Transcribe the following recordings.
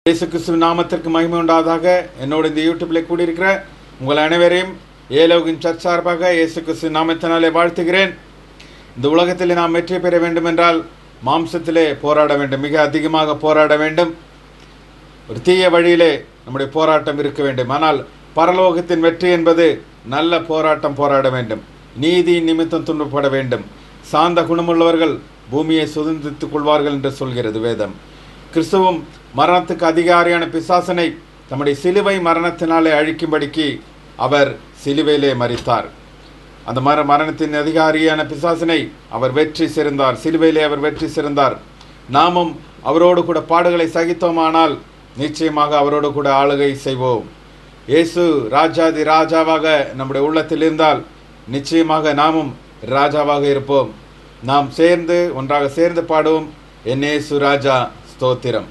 இயேசு கிறிஸ்துவின் நாமத்திற்கு மகிமை உண்டாதாக என்னோட இந்த யூடியூப்ல கூடியிருக்கிற உங்கள் அனைவரையும் ஏலோகின் சர்ச் சார்பாக இயேசு கிறிஸ்துவின் நாமத்தினாலே வாழ்த்துகிறேன் இந்த உலகத்தில் நாம் வெற்றி பெற வேண்டும் என்றால் மாம்சத்திலே போராட வேண்டும் மிக அதிகமாக போராட வேண்டும் ஒரு தீய வழியிலே நம்முடைய போராட்டம் இருக்க வேண்டும் ஆனால் பரலோகத்தின் வெற்றி என்பது நல்ல போராட்டம் போராட வேண்டும் நீதியின் நிமித்தம் துன்பப்பட வேண்டும் சாந்த குணமுள்ளவர்கள் பூமியை சுதந்திரித்துக் கொள்வார்கள் என்று சொல்கிறது வேதம் கிறிஸ்துவும் மரணத்துக்கு அதிகாரியான பிசாசனை தம்முடைய சிலுவை மரணத்தினாலே அழிக்கும்படிக்கு அவர் சிலுவையிலே மரித்தார் அந்த மர மரணத்தின் அதிகாரியான பிசாசனை அவர் வெற்றி சிறந்தார் சிலுவையிலே அவர் வெற்றி சிறந்தார் நாமும் அவரோடு கூட பாடுகளை சகித்தோமானால் நிச்சயமாக அவரோடு கூட ஆளுகை செய்வோம் இயேசு ராஜாதி ராஜாவாக நம்முடைய உள்ளத்தில் இருந்தால் நிச்சயமாக நாமும் ராஜாவாக இருப்போம் நாம் சேர்ந்து ஒன்றாக சேர்ந்து பாடுவோம் என் இயேசு ராஜா ஸ்தோத்திரம்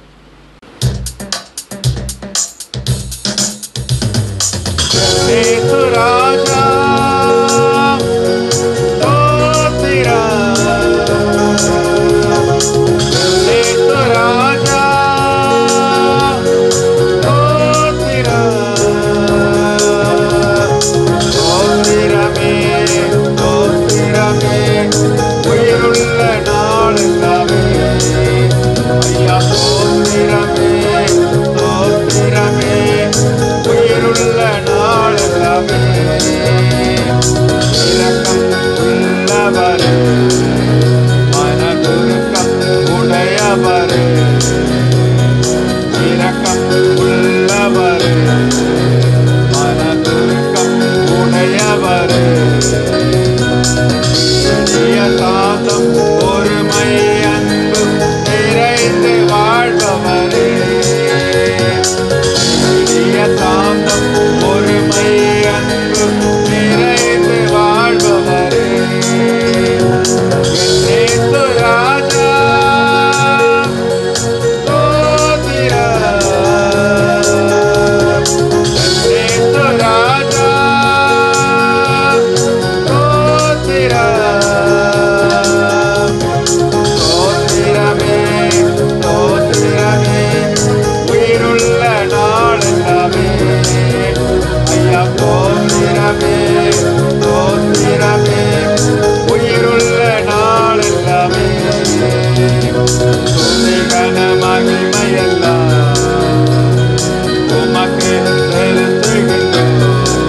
இயேசு ராஜா ஸ்தோத்திரம். இயேசு ராஜா ஸ்தோத்திரம். ஸ்தோத்திரமே, ஸ்தோத்திரமே, உயிருள்ள நாளெல்லாமே. ஐயா, ஸ்தோத்திரமே, ஸ்தோத்திரமே, உயிருள்ள நாளெல்லாமே. இரக்கம் உள்ளவரே, மனதுருக்கம் உடையவரே இரக்கம் உள்ளவரே மனதுருக்கம் உடையவரே இனிய சாந்தம் பொறுமை அன்பு நிறைந்து வாழ்பவரே இனிய சாந்தம் பொறுமை அன்பு நிறைந்து வாழ்பவரே என் இயேசு ராஜா உயிருள்ள நாள் எல்லாமே துதிகன மகிமையெல்லாம் உமக்கு செலுத்துகின்றோம்.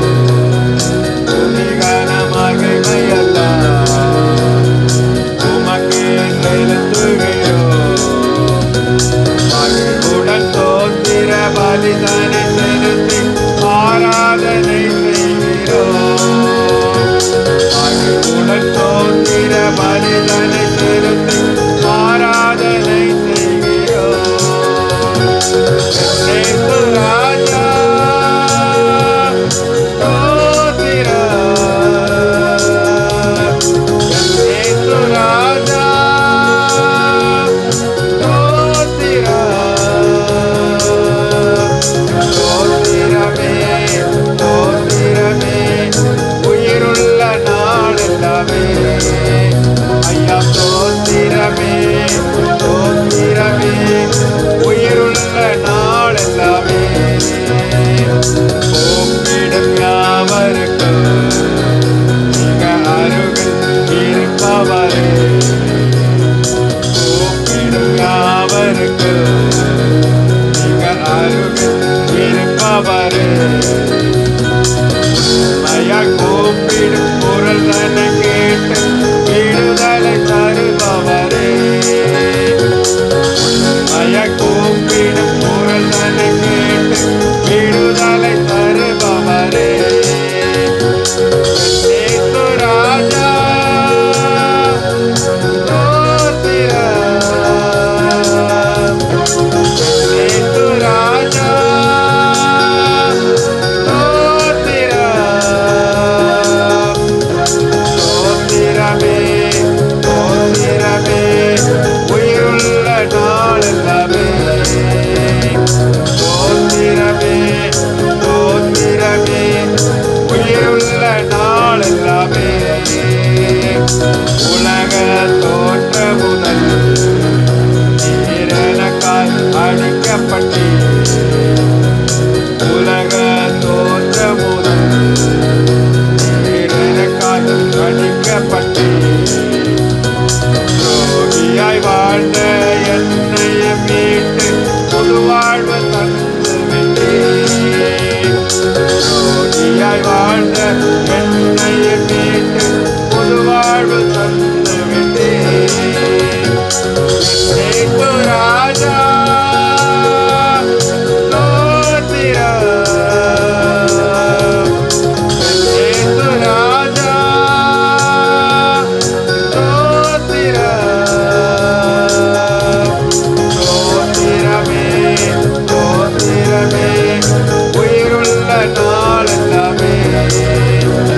துதிகன மகிமையெல்லாம் உமக்கு செலுத்துகிறோம். மகிழ்வுடன் தோத்திர பலிதனை செலுத்தி ஆராதனை செய்கிறோம் மகிழ்வுடன் தோத்திர பலிதனை செலுத்தி ஆராதனை செய்கிறோம் இயேசு ராஜா ஸ்தோத்திரம். இயேசு ராஜா ஸ்தோத்திரம். ஸ்தோத்திரமே, ஸ்தோத்திரமே, உயிருள்ள நாளெல்லாமே ஐயா ஸ்தோத்திரமே ஸ்தோத்திரமே உயிருள்ள நாளெல்லாமே கூப்பிடும் யாவருக்கும் மிக அருகில் இருப்பவரே கூப்பிடும் யாவருக்கும் மிக அருகில் இருப்பவரே உண்மையா கூப்பிடும் குரல் தன்னை கேட்டு விடுதலை தருபவரே உண்மையா கூப்பிடும் குரல் தன்னை கேட்டு விடுதலை தருபவரே இயேசு ராஜா ஸ்தோத்திரம். இயேசு ராஜா ஸ்தோத்திரம். ஸ்தோத்திரமே, ஸ்தோத்திரமே, உயிருள்ள நாளெல்லாமே. ஸ்தோத்திரமே, ஸ்தோத்திரமே, உயிருள்ள நாளெல்லாமே. உலக தோற்ற முதல் நீரெனக்காய் அடிக்கப்பட்டீர் நீதியாய் வாழ்ந்த என்னை மீட்டு புது வாழ்வு தந்து விட்டேன் ஏசு ராஜா ஸ்தோத்திரம். ஏசு ராஜா ஸ்தோத்திரம். ஸ்தோத்திரமே, ஸ்தோத்திரமே, உயிருள்ள நாளெல்லாமே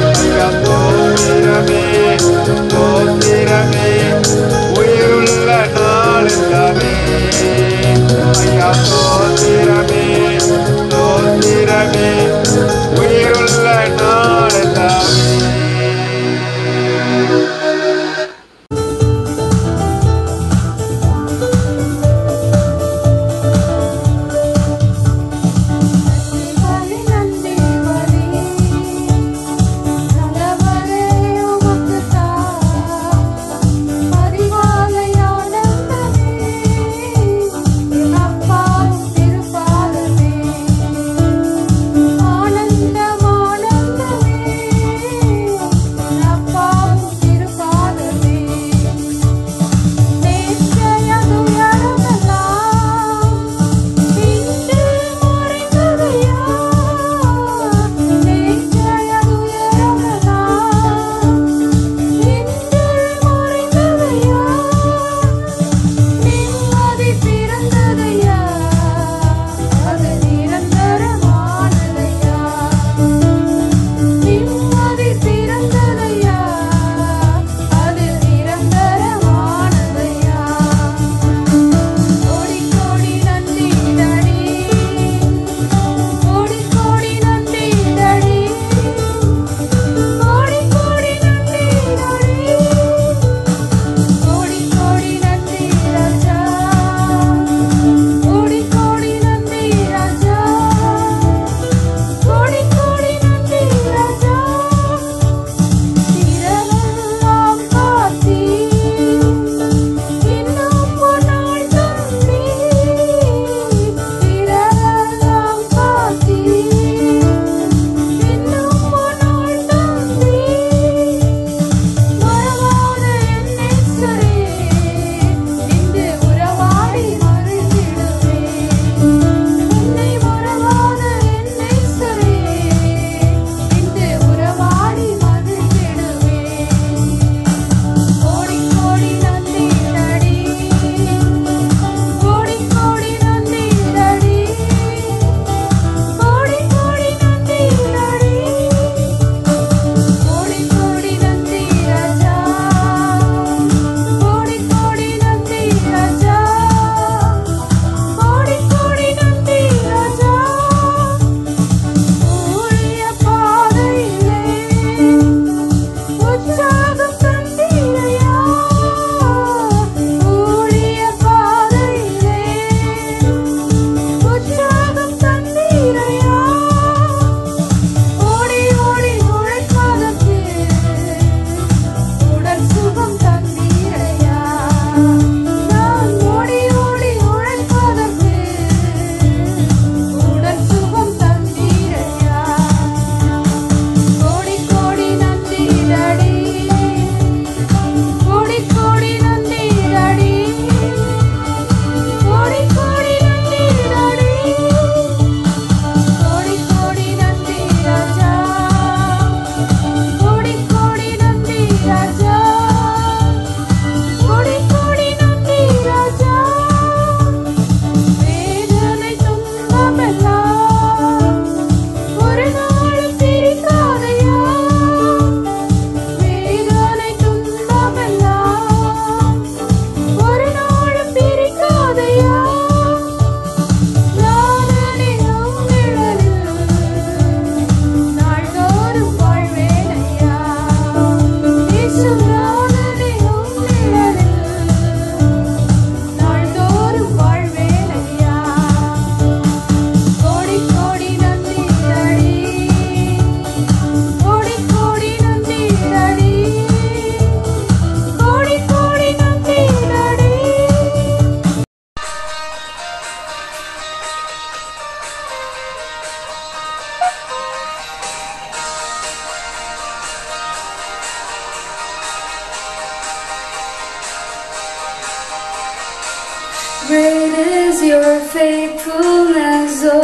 Great is your faithfulness, O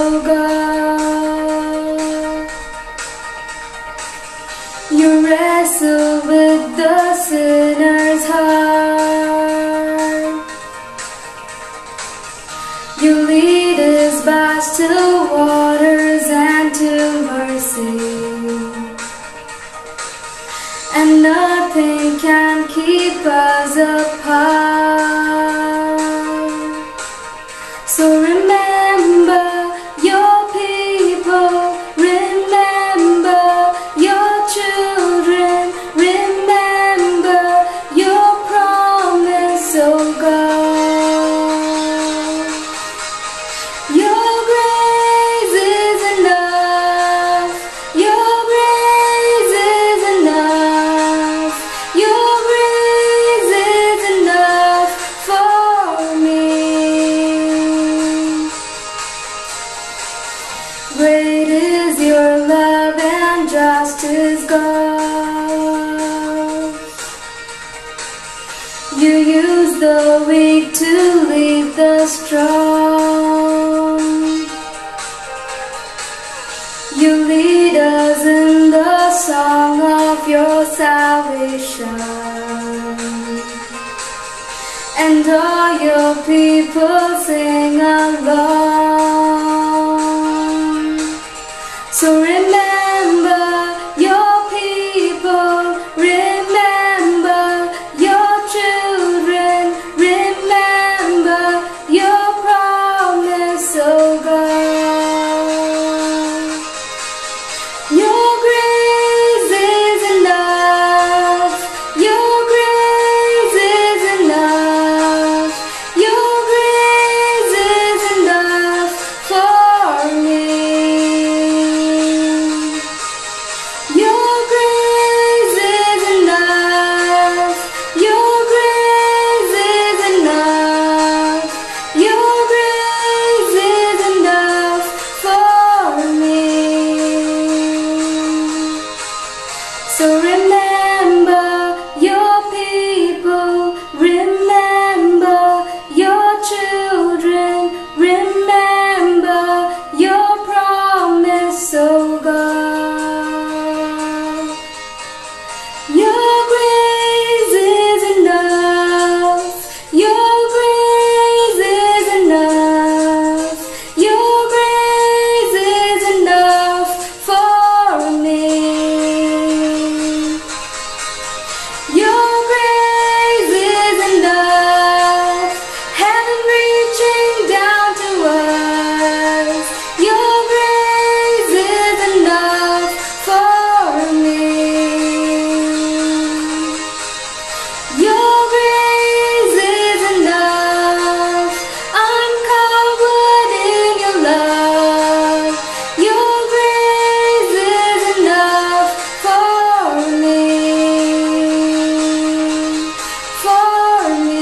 God. You wrestle with the sinner's heart. You lead his by still waters and to mercy. And nothing can keep us apart. So remember your people, remember your children, remember your promise, oh God. Your grace is enough. Your grace is enough. Your grace is enough for me. Great is your love and justice, God. You use the weak to lead the strong. You lead us in the song of your salvation. And all your people sing along. So remember your people, remember your children, remember your promise, oh God. Your grace is enough. Your grace is enough. Your grace is enough for me. Your grace is enough. Your grace is enough. Your grace is enough for me. So remember your people, remember your children, remember your promise, oh God. Your grace is enough. Your grace is enough. Your grace is enough for me. Your grace is enough. Heaven reaching down to us. Your grace is enough for me. Your grace is enough. I'm covered in your love. Your grace is enough for me. For me.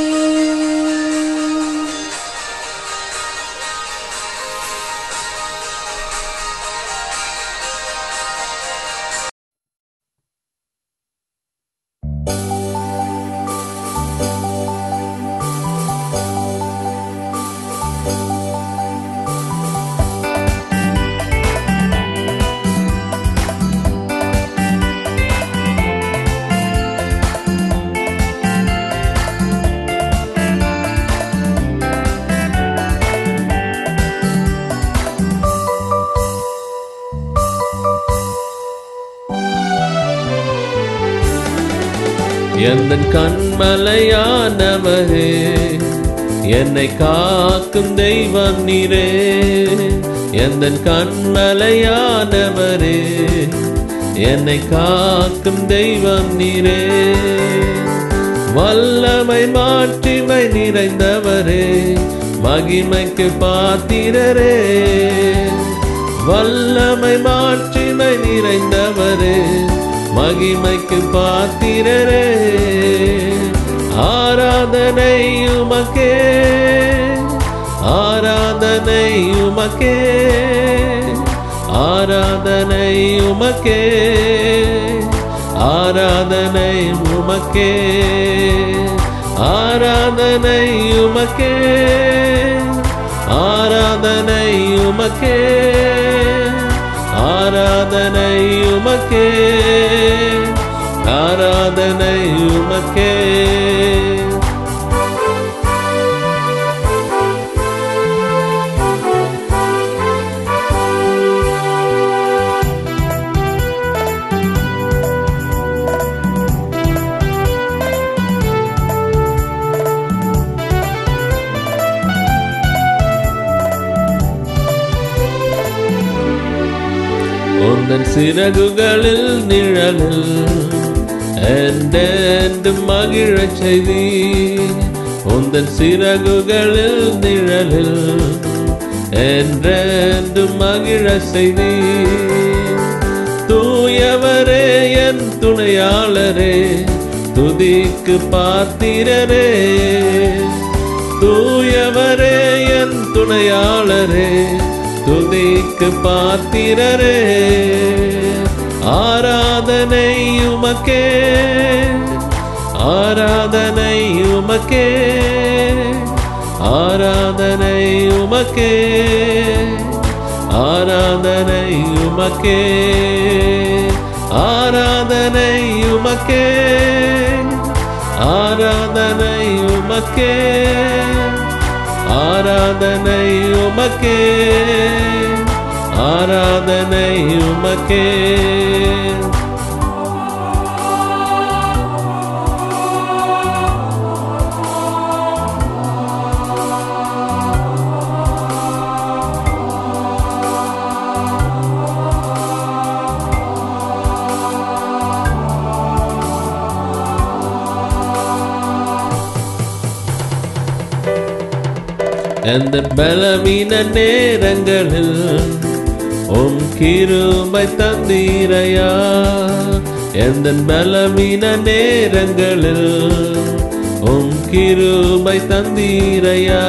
எந்தன் கண்மலையானவரே என்னை காக்கும் தெய்வம் நீரே எந்தன் கண்மலையானவரே என்னை காக்கும் தெய்வம் நீரே வல்லமை மாட்சிமை நிறைந்தவரே மகிமைக்கு பாத்திரரே வல்லமை மாட்சிமை நிறைந்தவரே மகிமைக்கு பாத்திரரே ஆராதனை உமக்கே ஆராதனை உமக்கே ஆராதனை உமக்கே ஆராதனை உமக்கே ஆராதனை உமக்கே ஆராதனை உமக்கே ஆராதனை உமக்கே ஆராதனை உமக்கே உந்தன் சிறகுகளில் நிழலில் என்றென்று மகிழச் செய்தி உந்தன் சிறகுகளில் நிழலில் என்றென்று மகிழ செய்தி தூயவரே என் துணையாளரே துதிக்கு பாத்திரரே தூயவரே என் துணையாளரே துதிக்கு பாத்திரரே ஆராதனை உமக்கே ஆராதனை உமக்கே ஆராதனை உமக்கே ஆராதனை உமக்கே ஆராதனை உமக்கே ஆராதனை உமக்கே ஆராதனை உமக்கே ஆராதனை உமக்கே எந்த பலவீன நேரங்களில் உம் கிருபை தந்தீரையா எந்த பலவீன நேரங்களில் உம் கிருபை தந்தீரையா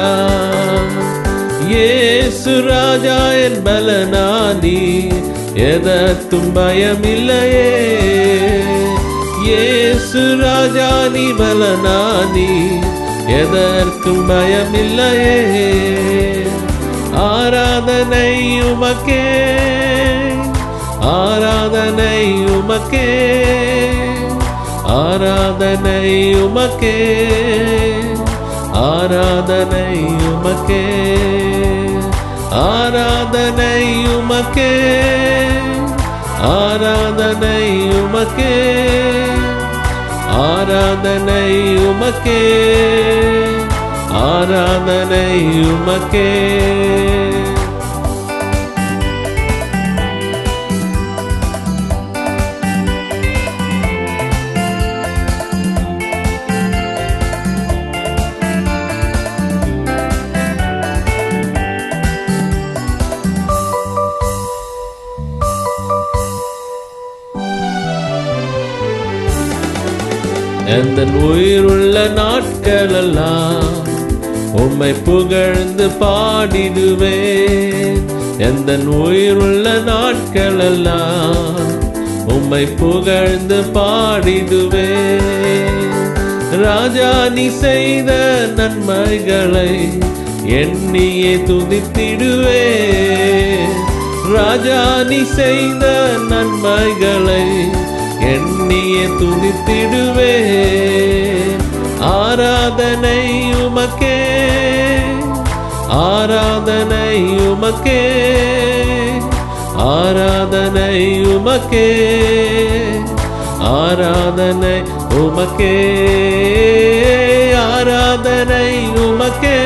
இயேசு ராஜா என் பலனானி எதற்கும் பயமில்லையே இயேசு ராஜா நீ பலனானி எதற்கும் பயமில்லையே ஆராதனை உமக்கே ஆராதனை உமக்கே ஆராதனை உமக்கே ஆராதனை உமக்கே ஆராதனை உமக்கே ஆராதனை உமக்கே ஆராதனை உமக்கே ஆராதனை உமக்கே எந்த உயிருள்ள நாட்களெல்லாம் உம்மை புகழ்ந்து பாடிடுவேன் எந்த உயிருள்ள நாட்களெல்லாம் உம்மை புகழ்ந்து பாடிடுவேன் ராஜா நீ செய்த நன்மைகளை எண்ணியே துதித்திடுவேன் ராஜா நீ செய்த நன்மைகளை எண்ணியே துதித்திடுவே ஆராதனை உமக்கே ஆராதனை உமக்கே ஆராதனை உமக்கே ஆராதனை உமக்கே ஆராதனை உமக்கே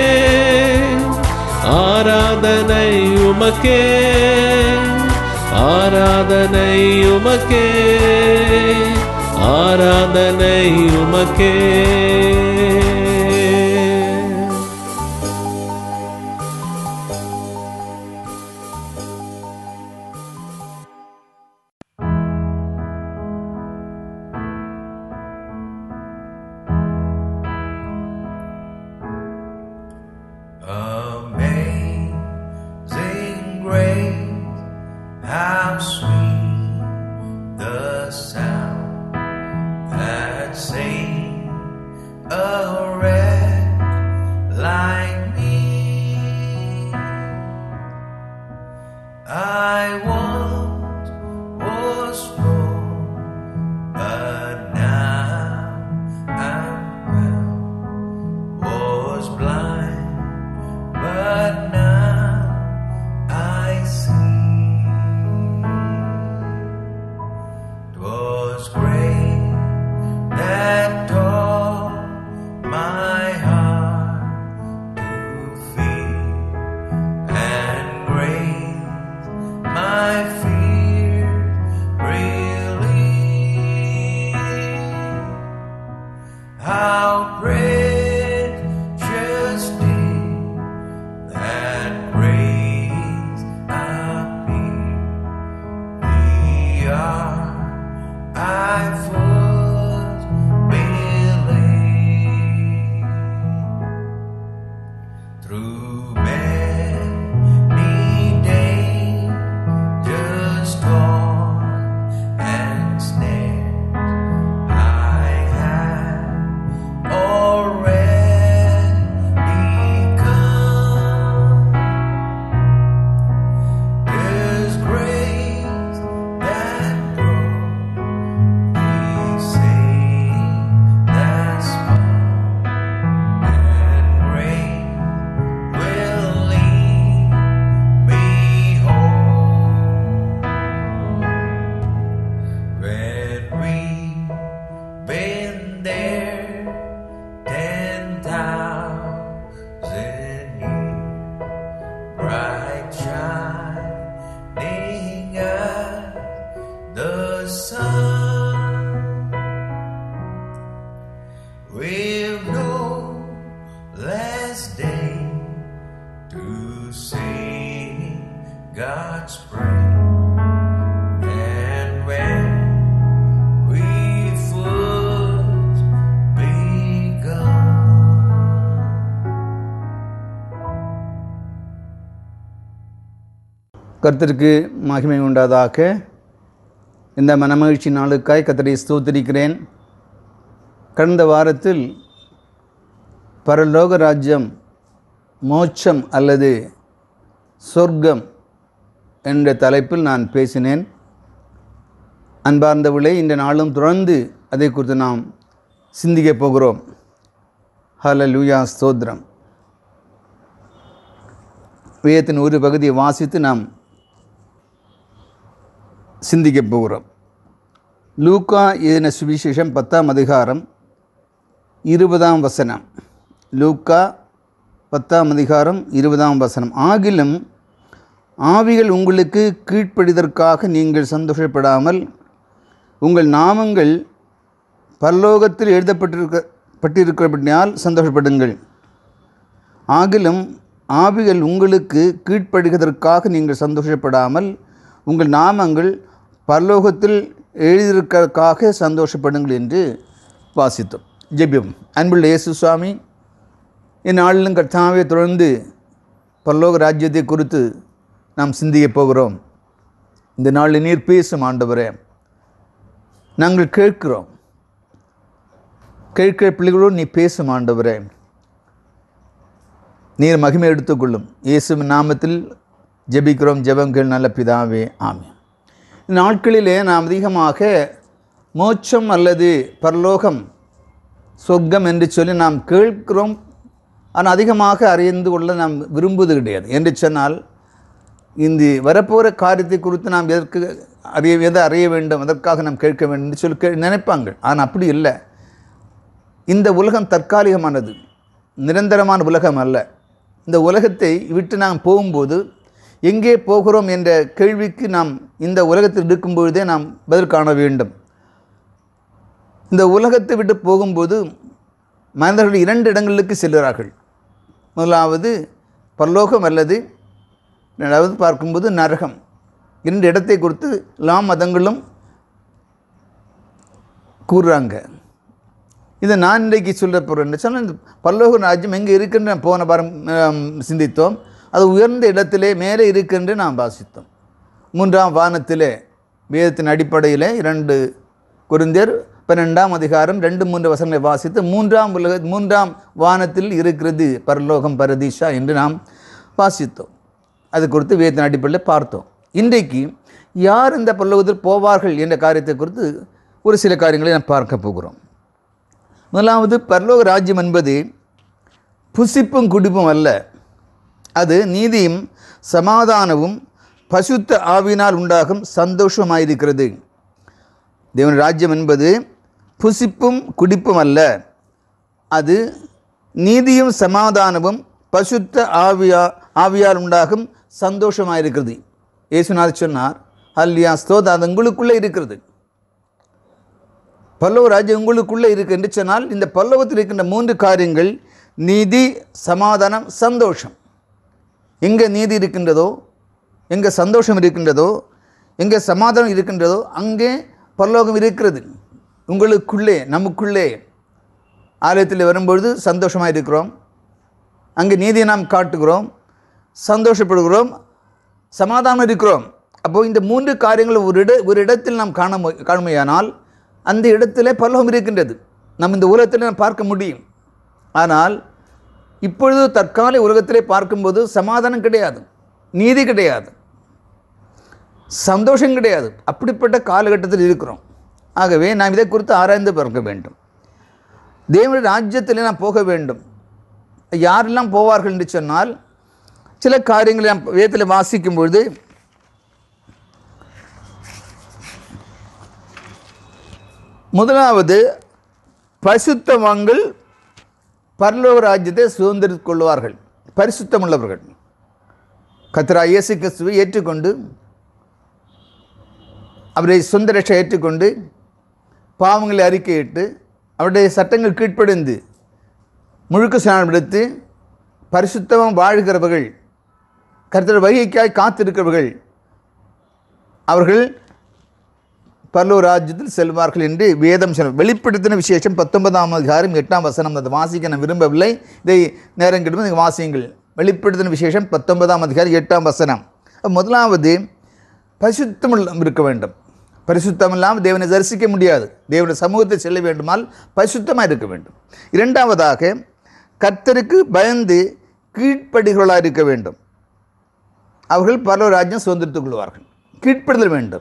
ஆராதனை உமக்கே ஆராதனை உமக்கே ஆராதனை உமக்கே Amazing grace, how sweet the sound that saved a wreck like me. I once was strong, but now I'm found. Was blind, but now I see. 'Twas grace that taught my heart to feel, and grace my fear relieved. How precious did that grace appear. The hour I first believed. Through many dangers, storms, and snares, I have already come. There's grace that brought me safe thus far, and grace will lead me home. When we've been there ten thousand years bright shining as the sun with no last day to sing God's praise and when we first begun கர்த்தருக்கு மகிமை உண்டாதாக இந்த மனமகிழ்ச்சி நாளுக்காய் கர்த்தரை ஸ்தோத்திரிக்கிறேன் கடந்த வாரத்தில் பரலோக ராஜ்யம் மோட்சம் அல்லது சொர்க்கம் என்ற தலைப்பில் நான் பேசினேன் அன்பார்ந்தவளே இந்த நாளும் தொடர்ந்து அதை குறித்து நாம் சிந்திக்கப் போகிறோம் ஹalleluya ஸ்தோத்திரம் வேதத்தின் ஒரு பகுதியை வாசித்து நாம் சிந்திக்கப் போகிறோம் லூக்கா எழுதின சுவிசேஷம் பத்தாம் அதிகாரம் இருபதாம் வசனம் லூக்கா பத்தாம் அதிகாரம் இருபதாம் வசனம் ஆகிலும் ஆவிகள் உங்களுக்கு கீழ்ப்படிதற்காக நீங்கள் சந்தோஷப்படாமல் உங்கள் நாமங்கள் பரலோகத்தில் எழுதப்பட்டிருக்க பட்டிருக்கிறபடியால் சந்தோஷப்படுங்கள் ஆகிலும் ஆவிகள் உங்களுக்கு கீழ்ப்படுகிறதற்காக நீங்கள் சந்தோஷப்படாமல் உங்கள் நாமங்கள் பரலோகத்தில் எழுதியிருக்கிறதுக்காக சந்தோஷப்படுங்கள் என்று வாசித்தோம் ஜெபியம் அன்புள்ள இயேசு சுவாமி இந்நாளிலும் கர்த்தாவே தொடர்ந்து பரலோக ராஜ்யத்தை குறித்து நாம் சிந்திக்கப் போகிறோம் இந்த நாளில் நீர் பேசும் ஆண்டவரே நாங்கள் கேட்கிறோம் கேட்கிற பிள்ளைகளோடு நீ பேசும் ஆண்டவரே நீர் மகிமை எடுத்துக்கொள்ளும் இயேசுவின் நாமத்தில் ஜெபிக்கிறோம் ஜெபங்கள் நல்ல பிதாவே ஆமென் இந்த நாட்களிலே நாம் அதிகமாக மோட்சம் அல்லது பரலோகம் சொர்க்கம் என்று சொல்லி நாம் கேட்கிறோம் ஆனால் அதிகமாக அறிந்து கொள்ள நாம் விரும்புவது கிடையாது என்று சொன்னால் இந்த வரப்போகிற காரியத்தை குறித்து நாம் எதற்கு அறிய எதை அறிய வேண்டும் அதற்காக நாம் கேட்க வேண்டும் என்று சொல்லி கே நினைப்பாங்க ஆனால் அப்படி இல்லை இந்த உலகம் தற்காலிகமானது நிரந்தரமான உலகம் அல்ல இந்த உலகத்தை விட்டு நாம் போகும்போது எங்கே போகிறோம் என்ற கேள்விக்கு நாம் இந்த உலகத்தில் இருக்கும்பொழுதே நாம் பதில் காண வேண்டும் இந்த உலகத்தை விட்டு போகும்போது மனிதர்கள் இரண்டு இடங்களுக்கு செல்கிறார்கள் முதலாவது பரலோகம் அல்லது ரெண்டாவது பார்க்கும்போது நரகம் இரண்டு இடத்தை குறித்து எல்லா மதங்களும் கூறுறாங்க இதை நான் இன்றைக்கு சொல்ல போகிறேன் சொன்னால் இந்த பரலோக ராஜ்யம் எங்கே இருக்குன்னு போன வாரம் ஆம், சிந்தித்தோம் அது உயர்ந்த இடத்திலே மேலே இருக்குன்னு நாம் வாசித்தோம் மூன்றாம் வானத்திலே வேதத்தின் அடிப்படையில் இரண்டு குருந்தியர் பன்னெண்டாம் அதிகாரம் ரெண்டு மூன்று வசனங்களை வாசித்து மூன்றாம் உலக மூன்றாம் வானத்தில் இருக்கிறது பரலோகம் பரதீஷா என்று நாம் வாசித்தோம் அது குறித்து வேதத்தின் அடிப்படையில் பார்த்தோம் இன்றைக்கு யார் இந்த பரலோகத்தில் போவார்கள் என்ற காரியத்தை குறித்து ஒரு சில காரியங்களை நாம் பார்க்க போகிறோம் முதலாவது பரலோக ராஜ்யம் என்பது புசிப்பும் குடிப்பும் அல்ல அது நீதியும் சமாதானமும் பசுத்த ஆவினால் உண்டாகும் சந்தோஷமாயிருக்கிறது தேவன் ராஜ்யம் என்பது புசிப்பும் குடிப்பும் அல்ல அது நீதியும் சமாதானமும் பசுத்த ஆவியா ஆவியால் உண்டாகும் சந்தோஷமாயிருக்கிறது இயேசுநாதர் சொன்னார் அல்லியா ஸ்தோதா அது உங்களுக்குள்ளே இருக்கிறது பல்லவ ராஜ்யம் உங்களுக்குள்ளே இருக்கு என்று சொன்னால் இந்த பல்லவத்தில் இருக்கின்ற மூன்று காரியங்கள் நீதி சமாதானம் சந்தோஷம் எங்கே நீதி இருக்கின்றதோ எங்கே சந்தோஷம் இருக்கின்றதோ எங்கே சமாதானம் இருக்கின்றதோ அங்கே பரலோகம் இருக்கிறது உங்களுக்குள்ளே நமக்குள்ளே ஆலயத்தில் வரும்பொழுது சந்தோஷமாக இருக்கிறோம் அங்கே நீதியை நாம் காட்டுகிறோம் சந்தோஷப்படுகிறோம் சமாதானம் இருக்கிறோம் அப்போது இந்த மூன்று காரியங்கள் ஒரு இட ஒரு இடத்தில் நாம் காண மு- காணுமையானால் அந்த இடத்திலே பரலோகம் இருக்கின்றது நம்ம இந்த உலகத்தில் நாம் பார்க்க முடியும் ஆனால் இப்பொழுது தற்கால உலகத்திலே பார்க்கும்போது சமாதானம் கிடையாது நீதி கிடையாது சந்தோஷம் கிடையாது அப்படிப்பட்ட காலகட்டத்தில் இருக்கிறோம் ஆகவே நாம் இதை குறித்து ஆராய்ந்து பார்க்க வேண்டும் தேவனுடைய ராஜ்யத்தில் நாம் போக வேண்டும் யாரெல்லாம் போவார்கள் என்று சொன்னால் சில காரியங்களை நாம் வேதத்தில் வாசிக்கும் பொழுது முதலாவது பரிசுத்தவான்கள் பரலோக ராஜ்யத்தை சுதந்திரித்துக் கொள்வார்கள் பரிசுத்தமுள்ளவர்கள் கத்ரா இயேசு கிறிஸ்துவை ஏற்றுக்கொண்டு அவரை சொந்த ரட்சை ஏற்றுக்கொண்டு பாவங்களை அறிக்கையிட்டு அவருடைய சட்டங்கள் கீழ்ப்படிந்து முழுக்க ஸ்நானம் எடுத்து பரிசுத்தமாக வாழ்கிறவர்கள் கர்த்தர் வகைக்காய் காத்திருக்கிறவர்கள் அவர்கள் பரலோக ராஜ்யத்தில் செல்வார்கள் என்று வேதம் சொல்ல வெளிப்படுத்தின விசேஷம் பத்தொன்பதாம் அதிகாரம் எட்டாம் வசனம் அதை வாசிக்க நான் விரும்பவில்லை இதை நேரம் கிட்ட நீங்கள் வாசியுங்கள் வெளிப்படுத்தின விசேஷம் பத்தொன்பதாம் அதிகாரம் எட்டாம் வசனம் அப்ப முதலாவது பரிசுத்தம் இருக்க வேண்டும் பரிசுத்தம் இல்லாமல் தேவனை தரிசிக்க முடியாது தேவனுடைய சமூகத்தை செல்ல வேண்டுமால் பரிசுத்தமாக இருக்க வேண்டும் இரண்டாவதாக கர்த்தருக்கு பயந்து கீழ்ப்படிகளாக இருக்க வேண்டும் அவர்கள் பரலோக ராஜ்யம் சுதந்திரத்துக் கொள்வார்கள் கீழ்ப்படுதல் வேண்டும்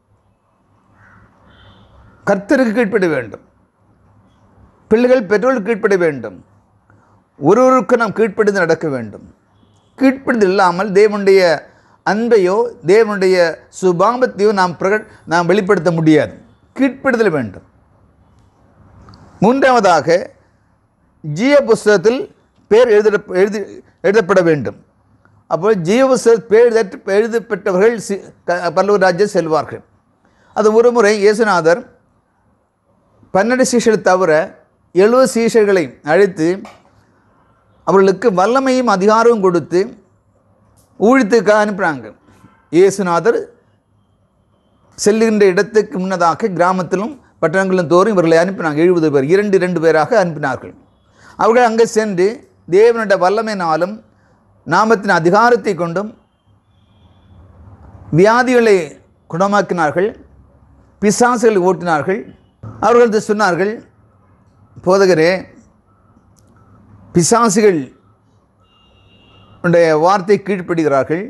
கர்த்தருக்கு கீழ்ப்பட வேண்டும் பிள்ளைகள் பெற்றோர்கள் கீழ்ப்பட வேண்டும் ஒருவருக்கு நாம் கீழ்ப்படிந்து நடக்க வேண்டும் கீழ்ப்படிந்து இல்லாமல் தேவனுடைய அன்பையோ தேவனுடைய சுபாவத்தையோ நாம் பிரக நாம் வெளிப்படுத்த முடியாது கீழ்ப்படுதல் வேண்டும் மூன்றாவதாக ஜீவ புஸ்தகத்தில் பேர் எழுத எழுதி எழுதப்பட வேண்டும் அப்போ ஜீவ புஸ்தகத்தில் பேர் எழுத எழுதப்பட்டவர்கள் சி- க- பல்லவர் ராஜ்யம் செல்வார்கள் அது ஒரு முறை இயேசுநாதர் பன்னெண்டு சீஷர்கள் தவிர எழுபது சீஷர்களை அழைத்து அவர்களுக்கு வல்லமையும் அதிகாரமும் கொடுத்து ஊழியத்துக்காக அனுப்புகிறாங்க இயேசுநாதர் செல்லுகின்ற இடத்துக்கு முன்னதாக கிராமத்திலும் பட்டணங்களும் தோறும் இவர்களை அனுப்பினாங்க எழுபது பேர் இரண்டு இரண்டு பேராக அனுப்பினார்கள் அவர்கள் அங்கே சென்று தேவனுடைய வல்லமையினாலும் நாமத்தின் அதிகாரத்தை கொண்டும் வியாதிகளை குணமாக்கினார்கள் பிசாசுகளை ஓட்டினார்கள் அவர்கள் இதை சொன்னார்கள் போதகரே பிசாசுகள் உடைய வார்த்தை கீழ்ப்படுகிறார்கள்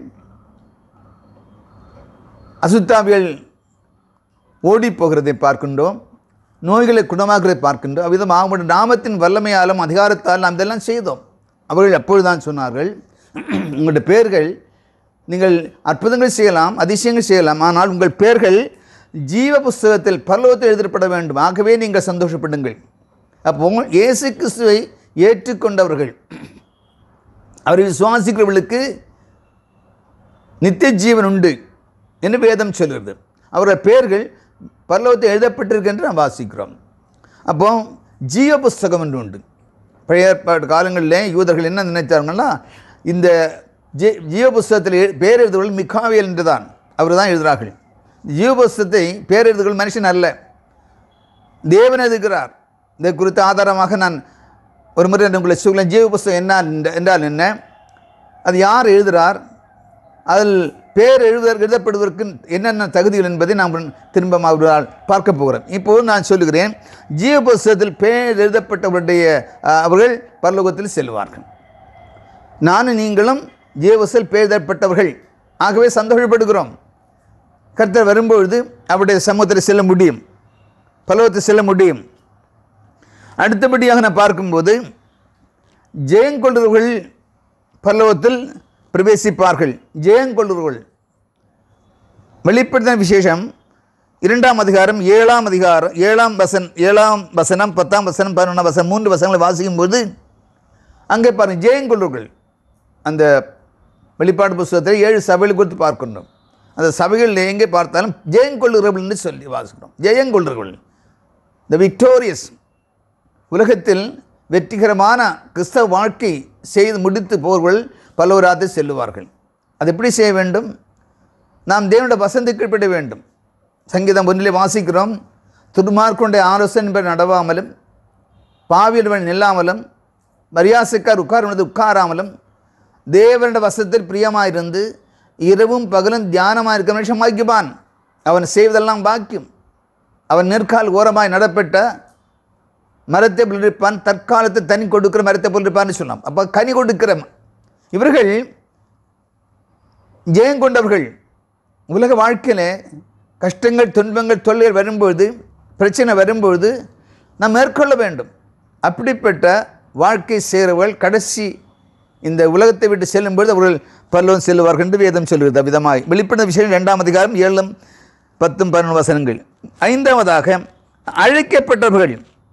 அசுத்தாவிகள் ஓடி போகிறதை பார்க்கின்றோம் நோய்களை குணமாக்குவதை பார்க்கின்றோம் அவ்விதமாக அவங்களுடைய நாமத்தின் வல்லமையாலும் அதிகாரத்தால் நாம் இதெல்லாம் செய்தோம் அவர்கள் அப்பொழுதுதான் சொன்னார்கள் உங்களுடைய பெயர்கள் நீங்கள் அற்புதங்கள் செய்யலாம் அதிசயங்கள் செய்யலாம் ஆனால் உங்கள் பெயர்கள் ஜீவ புஸ்தகத்தில் பரலோகத்தில் எழுதப்பட வேண்டும் ஆகவே நீங்கள் சந்தோஷப்படுங்கள் அப்போ உங்கள் இயேசு கிறிஸ்துவை ஏற்றுக்கொண்டவர்கள் அவரை விசுவாசிக்கிறவர்களுக்கு நித்திய ஜீவன் உண்டு என்று வேதம் சொல்கிறது அவருடைய பெயர்கள் பரலோகத்தில் எழுதப்பட்டிருக்கு என்று நாம் வாசிக்கிறோம் அப்போ ஜீவ புஸ்தகம் என்று உண்டு பழைய ஏற்பாடு காலங்களில் யூதர்கள் என்ன நினைத்தார்கள்னா இந்த ஜீ ஜீவ புஸ்தகத்தில் எழு- பேர் எழுதுகள் மிகாவியல் என்று தான் அவர் தான் எழுதுகிறார்கள் ஜீவ புஸ்தகத்தை பேர் எழுதுகள் மனுஷன் அல்ல தேவன் எழுதுகிறார் இதை குறித்து ஆதாரமாக நான் ஒரு முறை நான் உங்களை சொல்ல ஜீவ புஸ்தகம் என்ன என்றால் என்ன அது யார் எழுதுகிறார் அதில் பேர் எழுதுவதற்கு எழுதப்படுவதற்கு என்னென்ன தகுதிகள் என்பதை நாம் திரும்ப அவர்களால் பார்க்க போகிறோம் இப்போது நான் சொல்லுகிறேன் ஜீவ புஸ்தகத்தில் பேர் எழுதப்பட்டவருடைய அஹ், அவர்கள் பரலோகத்தில் செல்வார்கள் நானும் நீங்களும் ஜீவசல் பேர் எழுதப்பட்டவர்கள் ஆகவே சந்தோஷப்படுகிறோம் கர்த்தர் வரும்பொழுது அவருடைய சமூகத்தில் செல்ல முடியும் பரலோகத்தில் செல்ல முடியும் அடுத்தபடியாக நான் பார்க்கும்போது ஜெயங்கொள்ளுவர்கள் பரலோகத்தில் பிரவேசிப்பார்கள் ஜெயங்கொள்ளுவர்கள் வெளிப்படுத்தின விசேஷம் இரண்டாம் அதிகாரம் ஏழாம் அதிகாரம் ஏழாம் வசன் ஏழாம் வசனம் பத்தாம் வசனம் பதினொன்றாம் வசனம் மூன்று வசனங்களை வாசிக்கும் போது அங்கே பாருங்கள் ஜெயங்கொள்ளுவர்கள் அந்த வெளிப்பாடு புஸ்தகத்தில் ஏழு சபைகள் குறித்து பார்க்கின்றோம் அந்த சபைகளில் எங்கே பார்த்தாலும் ஜெயங்கொள்ளுகிறவர்கள் என்று சொல்லி வாசிக்கிறோம் ஜெயங்கொள்ளுகிறவர்கள் த விக்டோரியஸ் உலகத்தில் வெற்றிகரமான கிறிஸ்தவ வாழ்க்கை செய்து முடித்து போர்கள் பலவராது செல்லுவார்கள் அது எப்படி செய்ய வேண்டும் நாம் தேவனுடைய வசந்துக்கு கீழ்ப்பட வேண்டும் சங்கீதம் ஒன்றிலே வாசிக்கிறோம் துன்மார்க்குடைய ஆலோசனை பெற நடவாமலும் பாவியல்வன் நில்லாமலும் மரியாசைக்கார் உட்கார்வது உட்காராமலும் தேவனுடைய வசத்தில் பிரியமாயிருந்து இரவும் பகலும் தியானமாக இருக்க மனுஷன் பாக்கியவான் அவன் செய்வதெல்லாம் பாக்கியம் அவன் நெற்கால் ஓரமாய் நடப்பட்ட மரத்தை போல் இருப்பான் தற்காலத்தில் தனி கொடுக்கிற மரத்தை போல் இருப்பான்னு சொன்னான் அப்போ கனி கொடுக்கிற ம- இவர்கள் ஜெயம் கொண்டவர்கள் உலக வாழ்க்கையில் கஷ்டங்கள் துன்பங்கள் தொல்லைகள் வரும்பொழுது பிரச்சனை வரும்பொழுது நாம் மேற்கொள்ள வேண்டும் அப்படிப்பட்ட வாழ்க்கை சேரவர்கள் கடைசி இந்த உலகத்தை விட்டு செல்லும்பொழுது அவர்கள் பல்லவம் செல்லுவார்கள் என்று வேதம் சொல்கிறது விதமாய் வெளிப்பட விஷயம் இரண்டாம் அதிகாரம் ஏழும் பத்தும் பதினொன்று வசனங்கள் ஐந்தாவதாக அழைக்கப்பட்டவர்கள்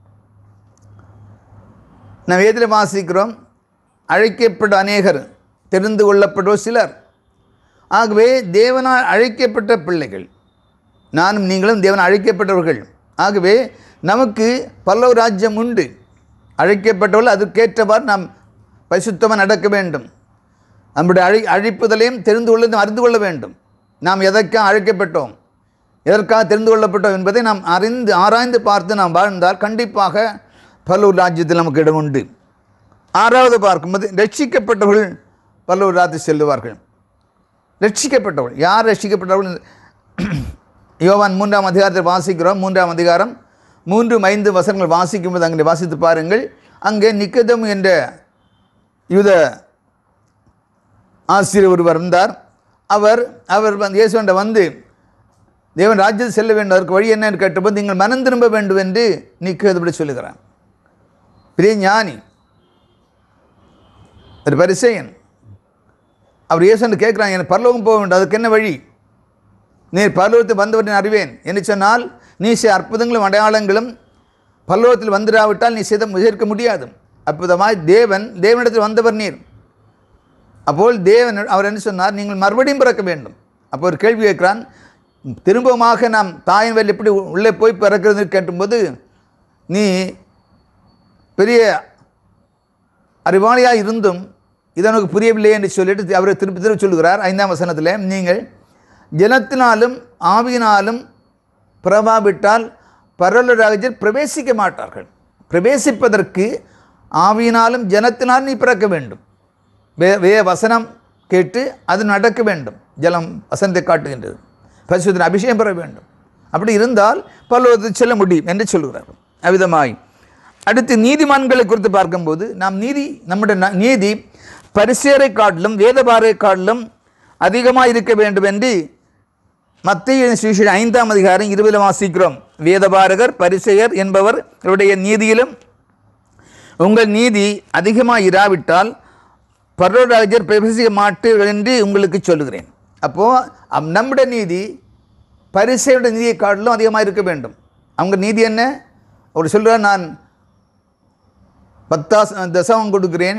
நாம் எதில் வாசிக்கிறோம் அழைக்கப்பட்ட அநேகர் தெரிந்து கொள்ளப்பட்டோர் சிலர் ஆகவே தேவனால் அழைக்கப்பட்ட பிள்ளைகள் நானும் நீங்களும் தேவன் அழைக்கப்பட்டவர்கள் ஆகவே நமக்கு பல்லவ ராஜ்யம் உண்டு அழைக்கப்பட்டவர்கள் அதற்கேற்றவாறு நாம் பரிசுத்தமாக நடக்க வேண்டும் நம்முடைய அழை அழைப்புதலையும் தெரிந்து கொள்ள அறிந்து கொள்ள வேண்டும் நாம் எதற்காக அழைக்கப்பட்டோம் எதற்காக தெரிந்து கொள்ளப்பட்டோம் என்பதை நாம் அறிந்து ஆராய்ந்து பார்த்து நாம் வாழ்ந்தால் கண்டிப்பாக பல்லூர் ராஜ்யத்தில் நமக்கு இடம் உண்டு ஆறாவது பார்க்கும்போது ரட்சிக்கப்பட்டவர்கள் பல்லூர் ராஜ்யம் செல்லுவார்கள் ரட்சிக்கப்பட்டவர்கள் யார் ரட்சிக்கப்பட்டவர்கள் யோவான் மூன்றாம் அதிகாரத்தில் வாசிக்கிறோம் மூன்றாம் அதிகாரம் மூன்று ஐந்து வசனங்கள் வாசிக்கும்போது அங்கே வாசித்து பாருங்கள் அங்கே நிக்கதம் என்ற யூத ஆசிரியர் ஒருவர் இருந்தார் அவர் அவர் வந்து இயேசுவண்ட வந்து தேவன் ராஜ்யத்தில் செல்ல வேண்டும் அதற்கு வழி என்னன்னு கேட்டபோது நீங்கள் மனம் திரும்ப வேண்டும் என்று நிக்கதபடி சொல்லுகிறான் பெரிய ஞானி ஒரு பரிசெயன் அவர் இயேசுன்னு கேட்குறாங்க எனக்கு பரலோகம் போக வேண்டும் அதுக்கு என்ன வழி நீர் பரலோகத்தை வந்தவரை நான் அறிவேன் என்று சொன்னால் நீ செய்த அற்புதங்களும் அடையாளங்களும் பரலோகத்தில் வந்துடாவிட்டால் நீ செய்த சேர்க்க முடியாது அற்புதமாய் தேவன் தேவனிடத்தில் வந்தவர் நீர் அப்போது தேவன் அவர் என்ன சொன்னார் நீங்கள் மறுபடியும் பிறக்க வேண்டும் அப்போ ஒரு கேள்வி கேட்கிறான் திரும்பமாக நாம் தாயின் வயல் எப்படி உள்ளே போய் பிறக்கிறது கேட்டும்போது நீ பெரிய அறிவாளியாக இருந்தும் இது எனக்கு புரியவில்லை என்று சொல்லிட்டு அவர் திருப்பி திருப்பி சொல்லுகிறார் ஐந்தாம் வசனத்தில் நீங்கள் ஜனத்தினாலும் ஆவியினாலும் பிரபாவிட்டால் பரவல ராஜ்யத்தில் பிரவேசிக்க மாட்டார்கள் பிரவேசிப்பதற்கு ஆவியினாலும் ஜனத்தினாலும் நீ பிறக்க வேண்டும் வே வே வசனம் கேட்டு அது நடக்க வேண்டும் ஜலம் வசனத்தை காட்டுகின்றது பரிசுத்தன் அபிஷேகம் பெற வேண்டும் அப்படி இருந்தால் பல்லவத்தில் செல்ல முடியும் என்று சொல்கிறார் அவ்விதமாய் அடுத்து நீதிமான்களை குறித்து பார்க்கும்போது நாம் நீதி நம்முடைய ந- நீதி பரிசேரை காட்டிலும் வேதபாரை காட்டிலும் அதிகமாக இருக்க வேண்டும் என்று மத்திய சுவிசேஷம் ஐந்தாம் அதிகாரம் இருபதில் வாசிக்கிறோம் வேதபாரகர் பரிசெயர் என்பவர் இவருடைய நீதியிலும் உங்கள் நீதி அதிகமாக இராவிட்டால் பரலோராஜர் பிரவேசிக்க மாட்டீர்கள் என்று உங்களுக்கு சொல்லுகிறேன் அப்போது நம்முடைய நீதி பரிசையோட நீதியை காட்டிலும் அதிகமாக இருக்க வேண்டும் அவங்க நீதி என்ன அவர் சொல்கிறார் நான் பத்தாஸ் தசமம் கொடுக்கிறேன்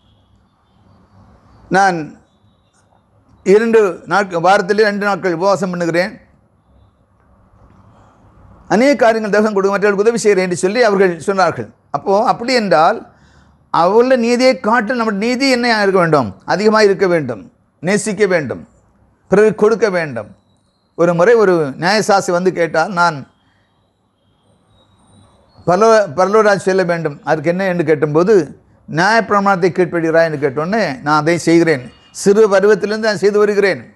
நான் இரண்டு நாட்கள் வாரத்தில் ரெண்டு நாட்கள் உபவாசம் பண்ணுகிறேன் அநேக காரியங்கள் தகவல் கொடுக்க மற்றவர்களுக்கு உதவி செய்கிறேன் என்று சொல்லி அவர்கள் சொன்னார்கள் அப்போது அப்படி என்றால் அவர்கள நீதியை காட்டில் நம்ம நீதி என்ன இருக்க வேண்டும் அதிகமாக இருக்க வேண்டும் நேசிக்க வேண்டும் பிறகு கொடுக்க வேண்டும் ஒரு முறை ஒரு நியாயசாசி வந்து கேட்டால் நான் பரலோ பரலோராஜ் செல்ல வேண்டும் அதுக்கு என்ன என்று கேட்டும்போது நியாயப்பிரமாணத்தை கீழ்ப்படுகிறாய் என்று கேட்டோன்னே நான் அதை செய்கிறேன் சிறு பருவத்திலிருந்து நான் செய்து வருகிறேன்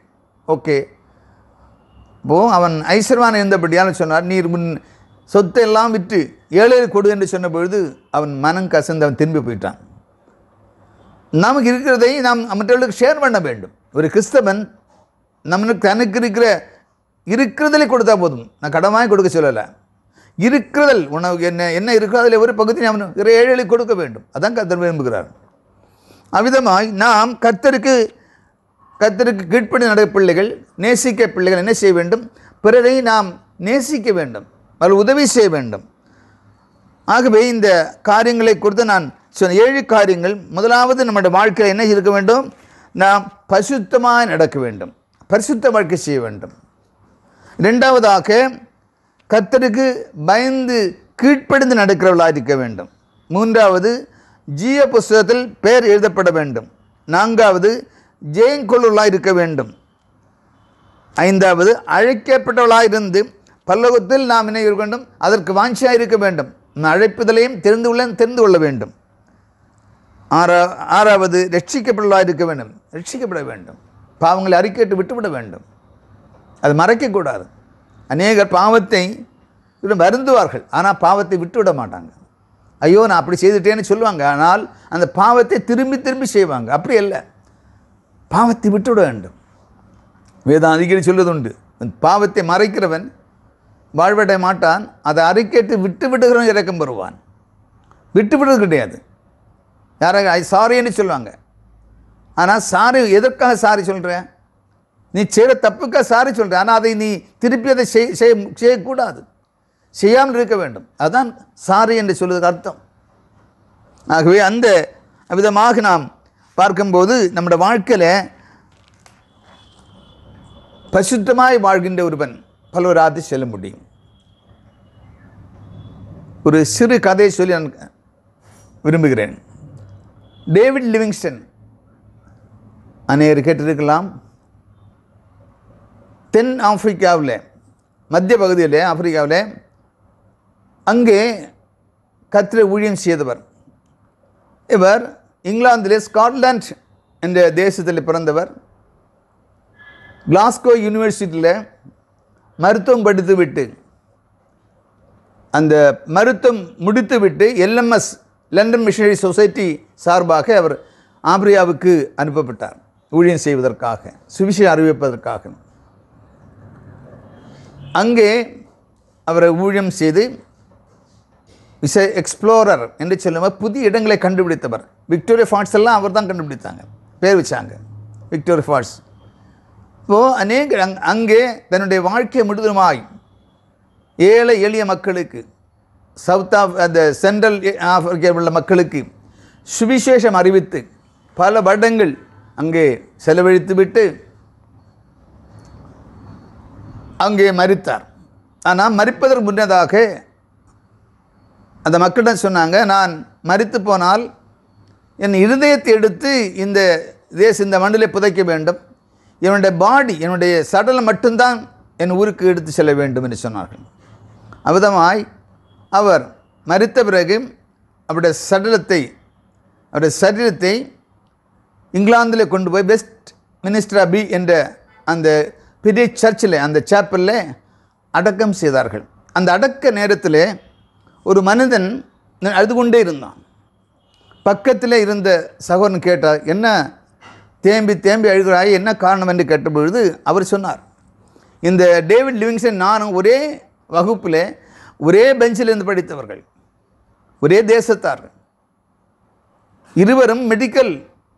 ஓகே இப்போ அவன் ஐஸ்வர்வான் இருந்தபடியால் சொன்னார் நீர் முன் சொத்தை எல்லாம் விற்று ஏழை கொடு என்று சொன்ன பொழுது அவன் மனம் கசந்து அவன் திரும்பி போயிட்டான் நமக்கு இருக்கிறதை நாம் மற்றவர்களுக்கு ஷேர் பண்ண வேண்டும் ஒரு கிறிஸ்தவன் நம்மளுக்கு தனக்கு இருக்கிற இருக்கிறதிலே கொடுத்தா போதும் நான் கடமாய் கொடுக்க சொல்லலை இருக்கிறதல் உணவு என்ன என்ன இருக்கோ அதில் ஒரு பகுதி அவன் ஏழைகளுக்கு கொடுக்க வேண்டும் அதான் கர்த்தர் விரும்புகிறார் அவ்விதமாய் நாம் கர்த்தருக்கு கர்த்தருக்கு கீழ்ப்படி நட பிள்ளைகள் நேசிக்க பிள்ளைகள் என்ன செய்ய வேண்டும் பிறரை நாம் நேசிக்க வேண்டும் அதில் உதவி செய்ய வேண்டும் ஆகவே இந்த காரியங்களை குறித்து நான் சொன்ன ஏழு காரியங்கள் முதலாவது நம்முடைய வாழ்க்கையில் என்ன இருக்க வேண்டும் நாம் பரிசுத்தமாக நடக்க வேண்டும் பரிசுத்த வாழ்க்கை செய்ய வேண்டும் இரண்டாவதாக கர்த்தருக்கு பயந்து கீழ்ப்படிந்து நடக்கிறவர்களாக இருக்க வேண்டும் மூன்றாவது ஜீவ புஸ்தகத்தில் பெயர் எழுதப்பட வேண்டும் நான்காவது ஜெயங்கொள்ளுள்ளாக இருக்க வேண்டும் ஐந்தாவது அழைக்கப்பட்டவளாக இருந்து பல்லவத்தில் நாம் என்ன இருக்க வேண்டும் அதற்கு வாஞ்சியாக இருக்க வேண்டும் நம் அழைப்புதலையும் தெரிந்து கொள்ள தெரிந்து கொள்ள வேண்டும் ஆறா ஆறாவது ரட்சிக்கப்பட்டவளாக இருக்க வேண்டும் ரட்சிக்கப்பட வேண்டும் பாவங்களை அறிக்கையிட்டு விட்டுவிட வேண்டும் அது மறைக்கக்கூடாது அநேகர் பாவத்தை இவரும் வருந்துவார்கள் ஆனால் பாவத்தை விட்டுவிட மாட்டாங்க ஐயோ நான் அப்படி செய்துட்டேன்னு சொல்லுவாங்க ஆனால் அந்த பாவத்தை திரும்பி திரும்பி செய்வாங்க அப்படி இல்லை பாவத்தை விட்டுவிட வேண்டும் வேதம் அடிக்கடி சொல்வதுண்டு பாவத்தை மறைக்கிறவன் வாழ்வடைய மாட்டான் அதை அறிக்கைட்டு விட்டு விடுகிறவன் இறக்கம் பெறுவான் விட்டு விடுறது கிடையாது யாராக சாரின்னு சொல்லுவாங்க ஆனால் சாரி எதற்காக சாரி சொல்கிறேன் நீ செய்கிற தப்புக்காக சாரி சொல்கிறேன் ஆனால் அதை நீ திருப்பி அதை செய் செய்ய செய்யக்கூடாது செய்யாமல் இருக்க வேண்டும் அதான் சாரி என்று சொல்வதற்கு அர்த்தம் ஆகவே அந்த விதமாக நாம் பார்க்கும்போது நம்முடைய வாழ்க்கையில் பசுத்தமாய் வாழ்கின்ற ஒருவன் பலவராது செல்ல முடியும் ஒரு சிறு கதையை சொல்லி நான் விரும்புகிறேன் டேவிட் லிவிங்ஸ்டன் அநேகர் கேட்டிருக்கலாம் தென் ஆப்பிரிக்காவில் மத்திய பகுதியில் ஆப்பிரிக்காவில் அங்கே கத்திர ஊழியம் செய்தவர் இவர் இங்கிலாந்திலே ஸ்காட்லாண்ட் என்ற தேசத்தில் பிறந்தவர் கிளாஸ்கோ யூனிவர்சிட்டியில் மருத்துவம் படித்துவிட்டு அந்த மருத்துவம் முடித்துவிட்டு எல்எம்எஸ் லண்டன் மிஷனரி சொசைட்டி சார்பாக அவர் ஆப்பிரியாவுக்கு அனுப்பப்பட்டார் ஊழியம் செய்வதற்காக சுவிசை அறிவிப்பதற்காக அங்கே அவரை ஊழியம் செய்து விச எக்ஸ்ப்ளோரர் என்று சொல்லும்போது புதிய இடங்களை கண்டுபிடித்தவர் விக்டோரியா ஃபால்ஸ் எல்லாம் அவர் தான் கண்டுபிடித்தாங்க பேர் வச்சாங்க விக்டோரியா ஃபால்ஸ் இப்போது அநேக அங் அங்கே தன்னுடைய வாழ்க்கை முழுவதுமாய் ஏழை எளிய மக்களுக்கு சவுத் ஆஃப் அந்த சென்ட்ரல் ஆப்பிரிக்காவில் உள்ள மக்களுக்கு சுவிசேஷம் அறிவித்து பல வருடங்கள் அங்கே செலவழித்து விட்டு அங்கே மறித்தார் ஆனால் மறிப்பதற்கு முன்னதாக அந்த மக்களிடம் சொன்னாங்க நான் மறித்து போனால் என் இருதயத்தை எடுத்து இந்த தேச இந்த மண்ணிலே புதைக்க வேண்டும் என்னுடைய பாடி என்னுடைய சடலம் மட்டும்தான் என் ஊருக்கு எடுத்து செல்ல வேண்டும் என்று சொன்னார்கள் அவ்விதமாய் அவர் மறித்த பிறகு அவருடைய சடலத்தை அவருடைய சரீரத்தை இங்கிலாந்தில் கொண்டு போய் பெஸ்ட் மினிஸ்டர் அபி என்ற அந்த பெரிய சர்ச்சில் அந்த சேப்பலில் அடக்கம் செய்தார்கள் அந்த அடக்க நேரத்தில் ஒரு மனிதன் அழுது கொண்டே இருந்தான் பக்கத்தில் இருந்த சகோதரன் கேட்டார் என்ன தேம்பி தேம்பி அழுகிறாய் என்ன காரணம் என்று கேட்டபொழுது அவர் சொன்னார் இந்த டேவிட் லிவிங்ஸ்டன் நானும் ஒரே வகுப்பில் ஒரே பெஞ்சில் இருந்து படித்தவர்கள் ஒரே தேசத்தார்கள் இருவரும் மெடிக்கல்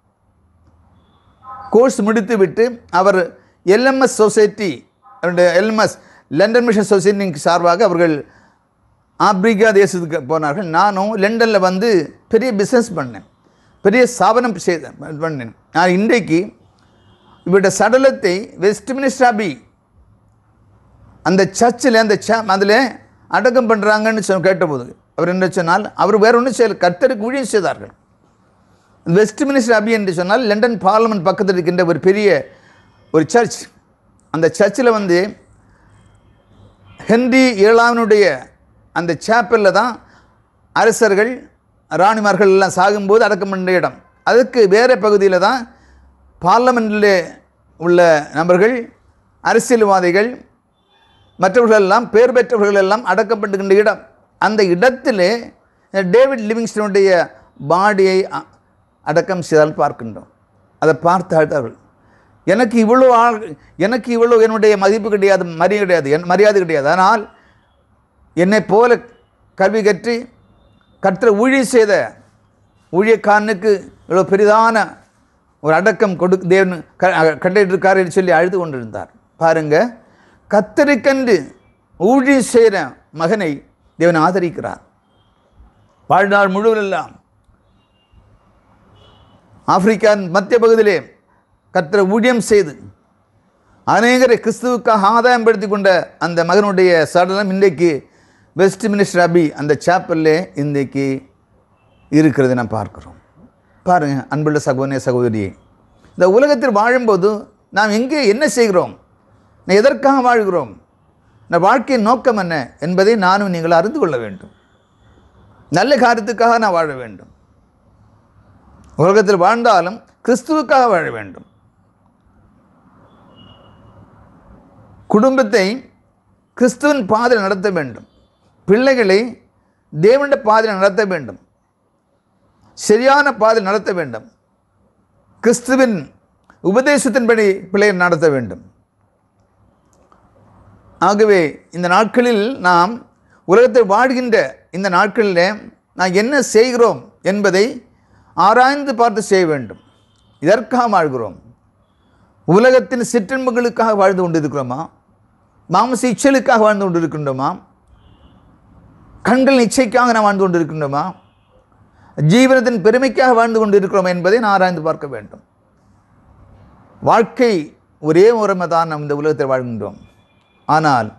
கோர்ஸ் முடித்துவிட்டு அவர் எல்எம்எஸ் சொசைட்டி அவருடைய எல்எம்எஸ் லண்டன் மிஷன் சொசைட்டி சார்பாக அவர்கள் ஆப்பிரிக்கா தேசத்துக்கு போனார்கள் நானும் லண்டனில் வந்து பெரிய பிஸ்னஸ் பண்ணேன் பெரிய ஸ்தாபனம் செய்த பண்ணேன் நான் இன்றைக்கு இவருடைய சடலத்தை வெஸ்ட் மினிஸ்டாபி அந்த சர்ச்சில் அந்த ச அதில் அடக்கம் பண்ணுறாங்கன்னு சொன்ன கேட்டபோது அவர் என்ன சொன்னால் அவர் வேற ஒன்றும் செய்யல கர்த்தருக்கு ஊழியம் செய்தார்கள் வெஸ்ட் மினிஸ்டர் அபி என்று சொன்னால் லண்டன் பார்லமெண்ட் பக்கத்தில் இருக்கின்ற ஒரு பெரிய ஒரு சர்ச் அந்த சர்ச்சில் வந்து ஹென்றி ஏழாவனுடைய அந்த சேப்பலில் தான் அரசர்கள் ராணிமார்கள் எல்லாம் சாகும்போது அடக்கம் பண்ண இடம் அதுக்கு வேறு பகுதியில் தான் பார்லமெண்ட்டில் உள்ள நபர்கள் அரசியல்வாதிகள் மற்றவர்கள் எல்லாம் பேர் பெற்றவர்கள் எல்லாம் அடக்கப்படுகின்ற இடம் அந்த இடத்திலே டேவிட் லிவிங்ஸ்டனுடைய பாடியை அ- அடக்கம் செய்தால் பார்க்கின்றோம் அதை பார்த்து அழுதார்கள் எனக்கு இவ்வளோ ஆள் எனக்கு இவ்வளோ என்னுடைய மதிப்பு கிடையாது மரியாதை கிடையாது என் மரியாதை கிடையாது ஆனால் என்னை போல கல்வி கற்றி கற்ற ஊழிய செய்த ஊழியக்காரனுக்கு இவ்வளோ பெரிதான ஒரு அடக்கம் கொடு தேவன் கண்டிருக்கார் என்று சொல்லி அழுது கொண்டிருந்தார் பாருங்க கத்தருக்கென்று ஊழியம் செய்கிற மகனை தேவன் ஆதரிக்கிறார் வாழ்நாள் முழுவதெல்லாம் ஆப்பிரிக்காவின் மத்திய பகுதியிலே கர்த்தரை ஊழியம் செய்து அநேகரை கிறிஸ்துவுக்காக ஆதாயப்படுத்தி கொண்ட அந்த மகனுடைய சடலம் இன்றைக்கு வெஸ்ட் மினிஸ்டர் அபி அந்த சாப்பல்லே இன்றைக்கு இருக்கிறதை நாம் பார்க்கிறோம் பாருங்கள் அன்புள்ள சகோதரனே சகோதரியே இந்த உலகத்தில் வாழும்போது நாம் எங்கே என்ன செய்கிறோம் நான் எதற்காக வாழ்கிறோம் இந்த வாழ்க்கையின் நோக்கம் என்ன என்பதை நானும் நீங்கள் அறிந்து கொள்ள வேண்டும் நல்ல காரியத்துக்காக நான் வாழ வேண்டும் உலகத்தில் வாழ்ந்தாலும் கிறிஸ்துவுக்காக வாழ வேண்டும் குடும்பத்தை கிறிஸ்துவின் பாதையில் நடத்த வேண்டும் பிள்ளைகளை தேவனுடைய பாதையில் நடத்த வேண்டும் சரியான பாதையில் நடத்த வேண்டும் கிறிஸ்துவின் உபதேசத்தின்படி பிள்ளையை நடத்த வேண்டும் ஆகவே இந்த நாட்களில் நாம் உலகத்தில் வாழ்கின்ற இந்த நாட்களில் நாம் என்ன செய்கிறோம் என்பதை ஆராய்ந்து பார்த்து செய்ய வேண்டும் இதற்காக வாழ்கிறோம் உலகத்தின் சிற்றின்பங்களுக்காக வாழ்ந்து கொண்டிருக்கிறோமா மாமச இச்சலுக்காக வாழ்ந்து கொண்டிருக்கின்றோமா கண்கள் இச்சைக்காக நாம் வாழ்ந்து கொண்டிருக்கின்றோமா ஜீவனத்தின் பெருமைக்காக வாழ்ந்து கொண்டிருக்கிறோம் என்பதை நான் ஆராய்ந்து பார்க்க வேண்டும் வாழ்க்கை ஒரே முறைமை தான் நாம் இந்த உலகத்தில் வாழ்கின்றோம் ஆனால்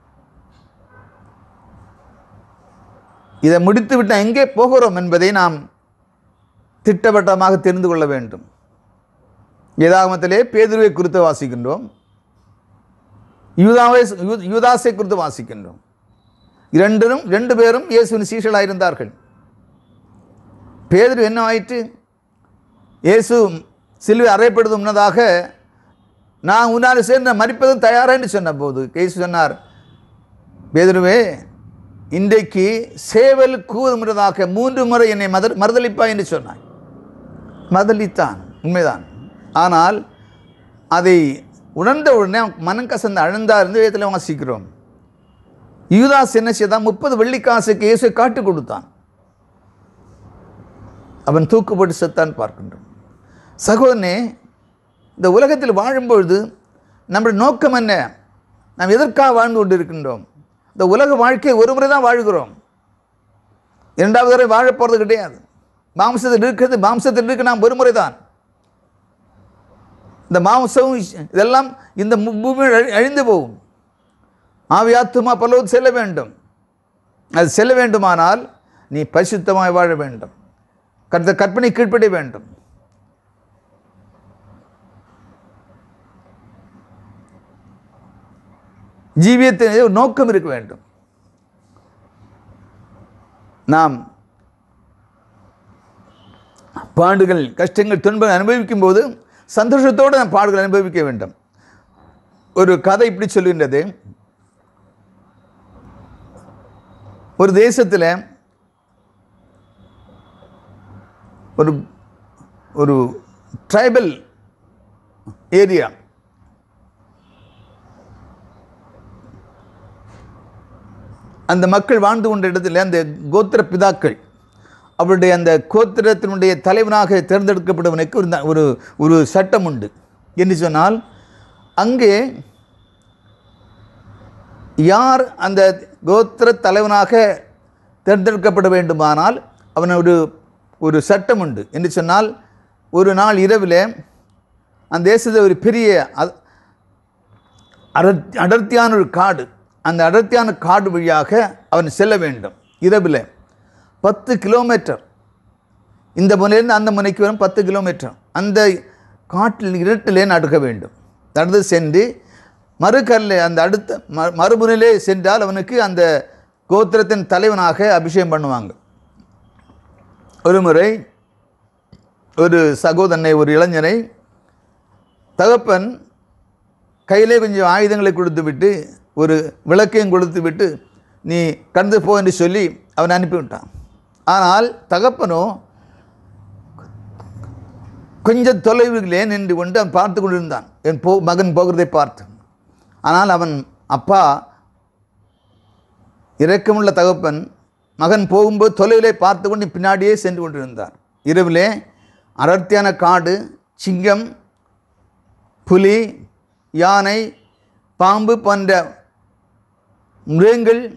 இதை முடித்துவிட்டு எங்கே போகிறோம் என்பதை நாம் திட்டவட்டமாக தெரிந்து கொள்ள வேண்டும் வேதாகமத்திலே பேதுருவை குறித்து வாசிக்கின்றோம் யூதாவை யூ- யூதாசை குறித்து வாசிக்கின்றோம் இரண்டும் ரெண்டு பேரும் இயேசுவின் சீஷலாக இருந்தார்கள் பேதுரு என்ன ஆயிற்று இயேசு சிலுவை அறையப்படுவது முன்னதாக நான் உன்னால் சேர்ந்து மறிப்பதும் தயாரா என்று சொன்னபோது இயேசு சொன்னார் பேதுருவே இன்றைக்கு சேவல் கூவது முன்னதாக மூன்று முறை என்னை மத மறுதளிப்பாய் என்று சொன்னாய் மறுதளித்தான் உண்மைதான் ஆனால் அதை உணர்ந்த உடனே அவன் மனம் கசந்து அழுந்தார் இருந்து வேதத்தில் வாசிக்கிறோம் யூதாஸ் என்ன செய்தான் முப்பது வெள்ளிக்காசுக்கு இயேசுவை காட்டு கொடுத்தான் அவன் தூக்குப்பட்டு செத்தான் பார்க்கின்றோம் சகோதரனே இந்த உலகத்தில் வாழும்பொழுது நம்முடைய நோக்கம் என்ன நாம் எதற்காக வாழ்ந்து கொண்டு இருக்கின்றோம் இந்த உலக வாழ்க்கையை ஒரு முறை தான் வாழ்கிறோம் இரண்டாவது வரை வாழ போகிறது கிடையாது மாம்சத்தில் இருக்கிறது மாம்சத்தில் இருக்க நாம் ஒரு முறை தான் இந்த மாம்சம் இதெல்லாம் இந்த மு- பூமியில் அழி- அழிந்து போகும் ஆவியாத்துமா பலவது செல்ல வேண்டும் அது செல்ல வேண்டுமானால் நீ பரிசுத்தமாய் வாழ வேண்டும் கருத்த கற்பனை கீழ்ப்படிய வேண்டும் ஜீவியத்தின் ஒரு நோக்கம் இருக்க வேண்டும் நாம் பாடுகள் கஷ்டங்கள் துன்பங்கள் அனுபவிக்கும் போது சந்தோஷத்தோடு நாம் பாடுகள் அனுபவிக்க வேண்டும் ஒரு கதை இப்படி சொல்கின்றது ஒரு தேசத்தில் ஒரு ஒரு ட்ரைபல் ஏரியா அந்த மக்கள் வாழ்ந்து கொண்ட இடத்துல அந்த கோத்திர பிதாக்கள் அவருடைய அந்த கோத்திரத்தினுடைய தலைவனாக தேர்ந்தெடுக்கப்பட்டவனுக்கு ஒரு ந- ஒரு ஒரு சட்டம் உண்டு என்று சொன்னால் அங்கே யார் அந்த கோத்திர தலைவனாக தேர்ந்தெடுக்கப்பட வேண்டுமானால் அவன் ஒரு ஒரு சட்டம் உண்டு என்று சொன்னால் ஒரு நாள் இரவில் அந்த தேசத்தில் ஒரு பெரிய அ- அடர்த்தி அடர்த்தியான ஒரு காடு அந்த அடர்த்தியான காடு வழியாக அவன் செல்ல வேண்டும் இரவில் பத்து கிலோமீட்டர் இந்த முனையிலிருந்து அந்த முனைக்கு வரும் பத்து கிலோமீட்டர் அந்த காட்டில் இருட்டிலே நடக்க வேண்டும் நடந்து சென்று மறுகல்ல அந்த அடுத்த ம மறுமுனையிலே சென்றால் அவனுக்கு அந்த கோத்திரத்தின் தலைவனாக அபிஷேகம் பண்ணுவாங்க ஒரு முறை ஒரு சகோதரனை ஒரு இளைஞனை தகப்பன் கையிலே கொஞ்சம் ஆயுதங்களை கொடுத்து விட்டு ஒரு விளக்கையும் கொடுத்து விட்டு நீ கடந்து போ என்று சொல்லி அவன் அனுப்பிவிட்டான் ஆனால் தகப்பனோ கொஞ்சம் தொலைவிலே நின்று கொண்டு அவன் பார்த்து கொண்டிருந்தான் என் போ மகன் போகிறதை பார்த்து ஆனால் அவன் அப்பா இரக்கமுள்ள தகப்பன் மகன் போகும்போது தொலைவிலே பார்த்து கொண்டு பின்னாடியே சென்று கொண்டிருந்தார் இரவிலே அடர்த்தியான காடு சிங்கம் புலி யானை பாம்பு போன்ற மிருகங்கள்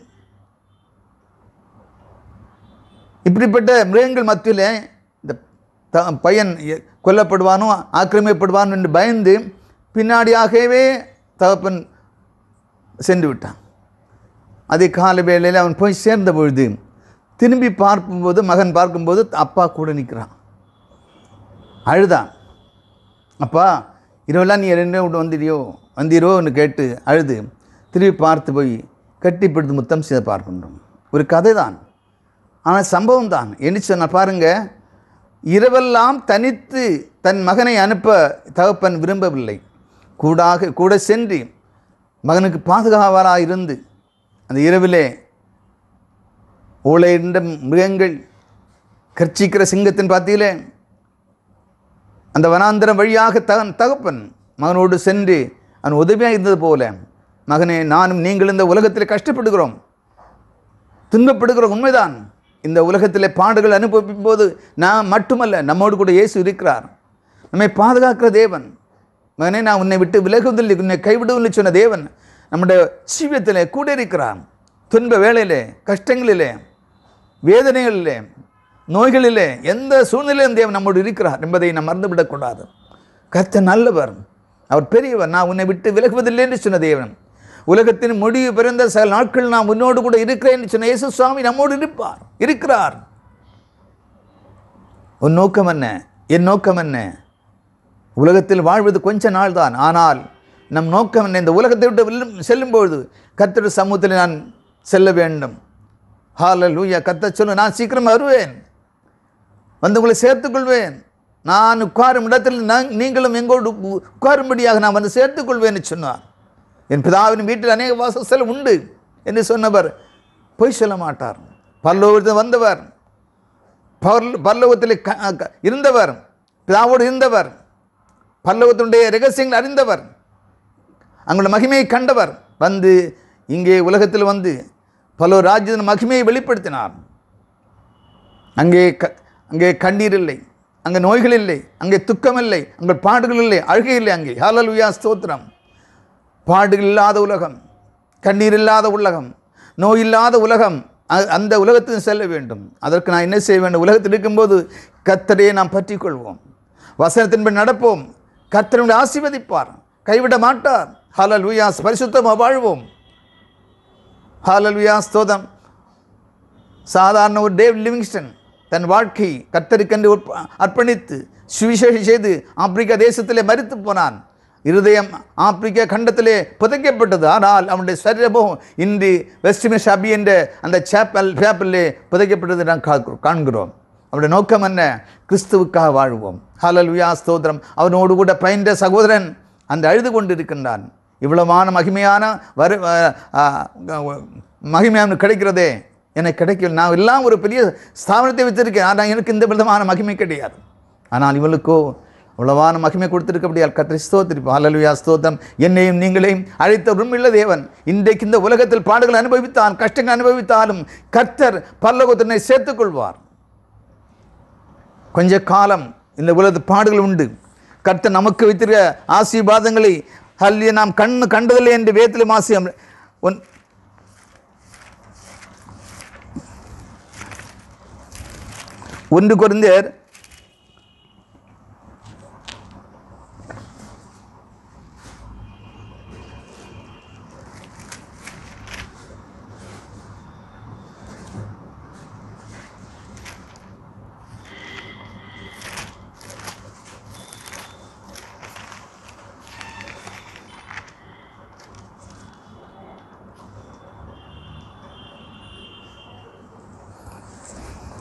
இப்படிப்பட்ட மிருகங்கள் மத்தியில் இந்த த பையன் எ- கொல்லப்படுவானோ ஆக்கிரமிக்கப்படுவானோ என்று பயந்து பின்னாடியாகவே தகப்பன் சென்று விட்டான் அதே கால வேளையில் அவன் போய் சேர்ந்த பொழுது திரும்பி பார்க்கும்போது மகன் பார்க்கும்போது அப்பா கூட நிற்கிறான் அழுதான் அப்பா இரவெல்லாம் நீ என்ன விட்டு வந்திரியோ வந்தீரோன்னு கேட்டு அழுது திரும்பி பார்த்து போய் கட்டிப்பிடித்து முத்தம் செய்த பார்க்கின்றோம் ஒரு கதை தான் ஆனால் சம்பவம் தான் என்ன சொன்ன பாருங்க இரவெல்லாம் தனித்து தன் மகனை அனுப்ப தகப்பன் விரும்பவில்லை கூடாக கூட சென்று மகனுக்கு பாதுகாவலாக இருந்து அந்த இரவிலே ஊழையின்ற மிருகங்கள் கர்ச்சிக்கிற சிங்கத்தின் பாத்தியிலே அந்த வனாந்தரம் வழியாக தகன் தகப்பன் மகனோடு சென்று அவன் உதவியாக இருந்தது போல மகனே நானும் நீங்கள் இந்த உலகத்தில் கஷ்டப்படுகிறோம் துன்பப்படுகிறோம் உண்மைதான் இந்த உலகத்திலே பாடுகள் அனுபவிக்கும் போது நான் மட்டுமல்ல நம்மோடு கூட இயேசு இருக்கிறார் நம்மை பாதுகாக்கிற தேவன் மகனே நான் உன்னை விட்டு விலகுவதில்லை உன்னை கைவிடுவதில்லை சொன்ன தேவன் நம்முடைய ஜீவியத்திலே கூட இருக்கிறான் துன்ப வேளையிலே கஷ்டங்களிலே வேதனைகளிலே நோய்களிலே எந்த சூழ்நிலையிலும் தேவன் நம்மோடு இருக்கிறார் என்பதை நாம் மறந்துவிடக்கூடாது கர்த்தர் நல்லவர் அவர் பெரியவர் நான் உன்னை விட்டு விலகுவதில்லை என்று சொன்ன தேவன் உலகத்தின் முடிவு பிறந்த சில நாட்கள் நான் உன்னோடு கூட இருக்கிறேன் என்று சொன்ன இயேசு சுவாமி நம்மோடு இருப்பார் இருக்கிறார் உன் நோக்கம் என்ன என் நோக்கம் என்ன உலகத்தில் வாழ்வது கொஞ்ச நாள் தான் ஆனால் நம் நோக்கம் என்ன இந்த உலகத்தை விட்டு வெல்லும் செல்லும்பொழுது கர்த்தர் சமூகத்தில் நான் செல்ல வேண்டும் ஹால லூயா கத்த சொல்லு நான் சீக்கிரம் வருவேன் வந்து உங்களை சேர்த்துக்கொள்வேன் நான் உட்காரும் இடத்தில் நான் நீங்களும் எங்கோடு உ- உட்காரும்படியாக நான் வந்து சேர்த்துக்கொள்வேன் சொன்னார் என் பிதாவின் வீட்டில் அநேக வாசஸ்தலம் உண்டு என்று சொன்னவர் பொய் சொல்ல மாட்டார் பல்லோகத்தில் வந்தவர் பரல- பரலோகத்தில் க- க- இருந்தவர் பிதாவோடு இருந்தவர் பல்லவத்தினுடைய ரகசியங்கள் அறிந்தவர் அங்குள்ள மகிமையை கண்டவர் வந்து இங்கே உலகத்தில் வந்து பல ராஜ்யத்தின் மகிமையை வெளிப்படுத்தினார் அங்கே க அங்கே கண்ணீர் இல்லை அங்கே நோய்கள் இல்லை அங்கே துக்கம் இல்லை அங்கே பாடுகள் இல்லை அழுகை இல்லை அங்கே ஹalleluya ஸ்தோத்திரம் பாடுகள் இல்லாத உலகம் கண்ணீர் இல்லாத உலகம் நோய் இல்லாத உலகம் அ- அந்த உலகத்துக்கு செல்ல வேண்டும் அதற்கு நான் என்ன செய்ய வேண்டும் உலகத்தில் இருக்கும்போது கத்தரையே நாம் பற்றிக் கொள்வோம் வசனத்தின்படி நடப்போம் கத்தருடைய ஆசீர்வதிப்பார் கைவிட மாட்டார் ஹalleluya பரிசுத்தமாக வாழ்வோம் ஹalleluya ஸ்தோதம் சாதாரண ஒரு டேவ் லிவிங்ஸ்டன் தன் வாழ்க்கை கத்தருக்கென்று உற்ப- அர்ப்பணித்து சுவிசேஷம் செய்து ஆப்பிரிக்கா தேசத்திலே மரித்து போனான் இருதயம் ஆப்பிரிக்கா கண்டத்திலே புதைக்கப்பட்டது ஆனால் அவனுடைய சரீரமோ இன்று வெஸ்ட்மின் ஷபி என்ற அந்த சேப்பல் பேப்பலிலே புதைக்கப்பட்டது நாம் காக்கிறோம் காண்கிறோம் அவருடைய நோக்கம் என்ன கிறிஸ்துவுக்காக வாழ்வோம் ஹalleluya ஸ்தோத்திரம் அவனோடு கூட பயின்ற சகோதரன் அந்த அழுது கொண்டிருக்கின்றான் இவ்வளவான மகிமையான வரு அஹ், அஹ், மகிமையான கிடைக்கிறதே எனக்கு கிடைக்கல நான் எல்லாம் ஒரு பெரிய ஸ்தாபனத்தை வச்சிருக்கேன் ஆனால் எனக்கு இந்த விதமான மகிமை கிடையாது ஆனால் இவளுக்கோ அவ்வளவான மகிமை கொடுத்திருக்கபடியால் கத்திரி ஸ்தோத்திரிப்போம் ஹalleluya ஸ்தோத்திரம் என்னையும் நீங்களையும் அழைத்த உண்மையுள்ள தேவன் இன்றைக்கு இந்த உலகத்தில் பாடுகள் அனுபவித்தான் கஷ்டங்கள் அனுபவித்தாலும் கர்த்தர் பல்லவத்தினை சேர்த்துக் கொள்வார் கொஞ்ச காலம் இந்த உலகத்து பாடுகள் உண்டு கர்த்தர் நமக்கு வைத்திருக்க ஆசீர்வாதங்களை அல்ல நாம் கண்ணு கண்டதில்லை என்று வேத்திலும் ஆசியம் ஒன் ஒன்று குறைந்தர்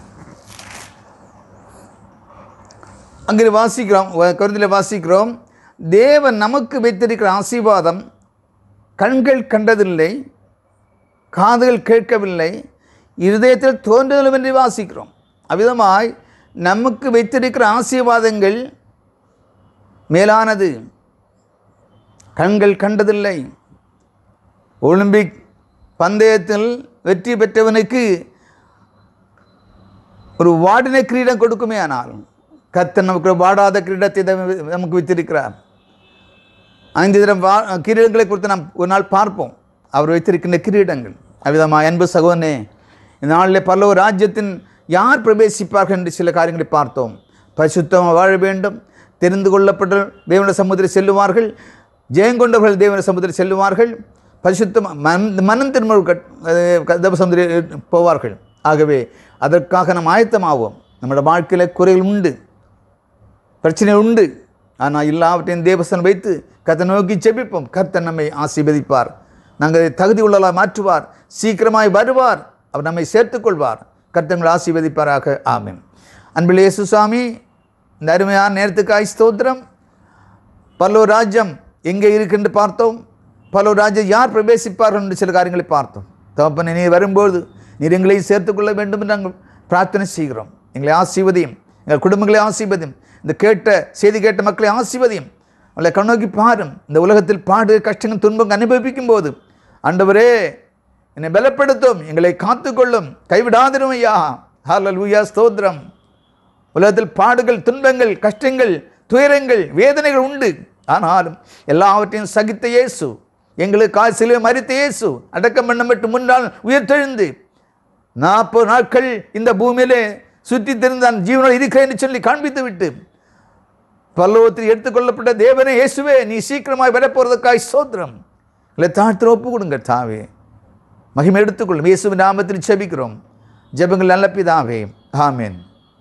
அங்கே வாசிக்கிறோம் குறைந்தில் வாசிக்கிறோம் தேவன் நமக்கு வைத்திருக்கிற ஆசீர்வாதம் கண்கள் கண்டதில்லை காதுகள் கேட்கவில்லை இருதயத்தில் தோன்றுதலும் என்று வாசிக்கிறோம் அவ்விதமாய் நமக்கு வைத்திருக்கிற ஆசீர்வாதங்கள் மேலானது கண்கள் கண்டதில்லை ஒலிம்பிக் பந்தயத்தில் வெற்றி பெற்றவனுக்கு ஒரு வாடின கிரீடம் கொடுக்குமே ஆனாலும் கர்த்தர் நமக்கு ஒரு வாடாத கிரீடத்தை தம்- நமக்கு வைத்திருக்கிறார் ஐந்து தினம் வா கிரீடங்களை குறித்து நாம் ஒரு நாள் பார்ப்போம் அவர் வைத்திருக்கின்ற கிரீடங்கள் அவ்விதமாக அன்பு சகோதரனே இந்த நாளில் பல்லவ ராஜ்யத்தின் யார் பிரவேசிப்பார்கள் என்று சில காரியங்களை பார்த்தோம் பரிசுத்தமாக வாழ வேண்டும் தெரிந்து கொள்ளப்பட்ட தேவன சமுதிரம் செல்லுவார்கள் ஜெயங்கொண்டவர்கள் தேவன சமுதிரம் செல்லுவார்கள் பரிசுத்தமாக மன் மனம் திரும்ப சமுதிரம் போவார்கள் ஆகவே அதற்காக நாம் ஆயத்தமாவோம் நம்மளோட வாழ்க்கையில் குறைகள் உண்டு பிரச்சனை உண்டு ஆனால் எல்லாவற்றையும் தேவசன் வைத்து கத்தை நோக்கி செபிப்போம் கர்த்தர் நம்மை ஆசீர்வதிப்பார் நாங்கள் அதை தகுதி உள்ளவர்களாக மாற்றுவார் சீக்கிரமாய் வருவார் அவர் நம்மை சேர்த்துக்கொள்வார் கர்த்தங்களை ஆசீர்வதிப்பாராக ஆமென் அன்பில் இயேசு சுவாமி இந்த அருமையான நேரத்துக்காய் ஸ்தோத்திரம் பல்லோ ராஜ்யம் எங்கே இருக்குன்னு பார்த்தோம் பல்லோ ராஜ்யம் யார் பிரவேசிப்பார்கள் என்று சில காரியங்களை பார்த்தோம் தகப்பனை நீர் வரும்போது நீர் எங்களையும் சேர்த்துக்கொள்ள வேண்டும் என்று நாங்கள் பிரார்த்தனை செய்கிறோம் எங்களை ஆசீர்வதியும் எங்கள் குடும்பங்களை ஆசீர்வதியும் இந்த கேட்ட செய்தி கேட்ட மக்களை ஆசீர்வதியும் அவளை கண்ணோக்கி பாரும் இந்த உலகத்தில் பாடு கஷ்டங்கள் துன்பங்கள் அனுபவிக்கும் போது ஆண்டவரே என்னை பலப்படுத்தும் எங்களை காத்துக்கொள்ளும் கைவிடாதிரும் ஐயா ஹalleluya ஸ்தோத்திரம் உலகத்தில் பாடுகள் துன்பங்கள் கஷ்டங்கள் துயரங்கள் வேதனைகள் உண்டு ஆனாலும் எல்லாவற்றையும் சகித்த இயேசு எங்களுக்கு சிலுவை மறித்த இயேசு அடக்கம் பண்ணப்பட்டு முன்னால் உயிர்த்தெழுந்து நாற்பது நாட்கள் இந்த பூமியிலே சுற்றி திரிந்தான் ஜீவனோடு இருக்கிறேன் என்று சொல்லி காண்பித்து விட்டு பல்லவத்தில் எடுத்துக்கொள்ளப்பட்ட தேவனே இயேசுவே நீ சீக்கிரமாய் வரப்போறதுக்காய் சோத்திரம் இல்லை தாழ்த்து ஒப்பு கொடுங்க தாவே மகிமை எடுத்துக்கொள்ளும் இயேசுவின் நாமத்தில் செபிக்கிறோம் ஜெபங்கள் நல்ல பிதாவே ஆமென்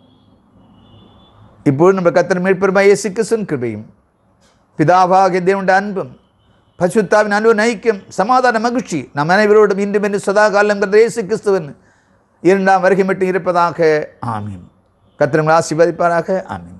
இப்போது நம்ம கத்தர் மீட்பெருமா இயேசு கிறிஸ்துவின் கிருபையும் பிதாவாகிய தேவனுடைய அன்பும் பசுத்தாவின் அன்பு நைக்கும் சமாதான மகிழ்ச்சி நம் அனைவரோடும் இன்றும் என்று சதா காலம் கண்ட இயேசு கிறிஸ்துவன் இரண்டாம் வருகை மட்டும் இருப்பதாக ஆமீன் கத்திரங்களை ஆசீர்வதிப்பாராக ஆமீன்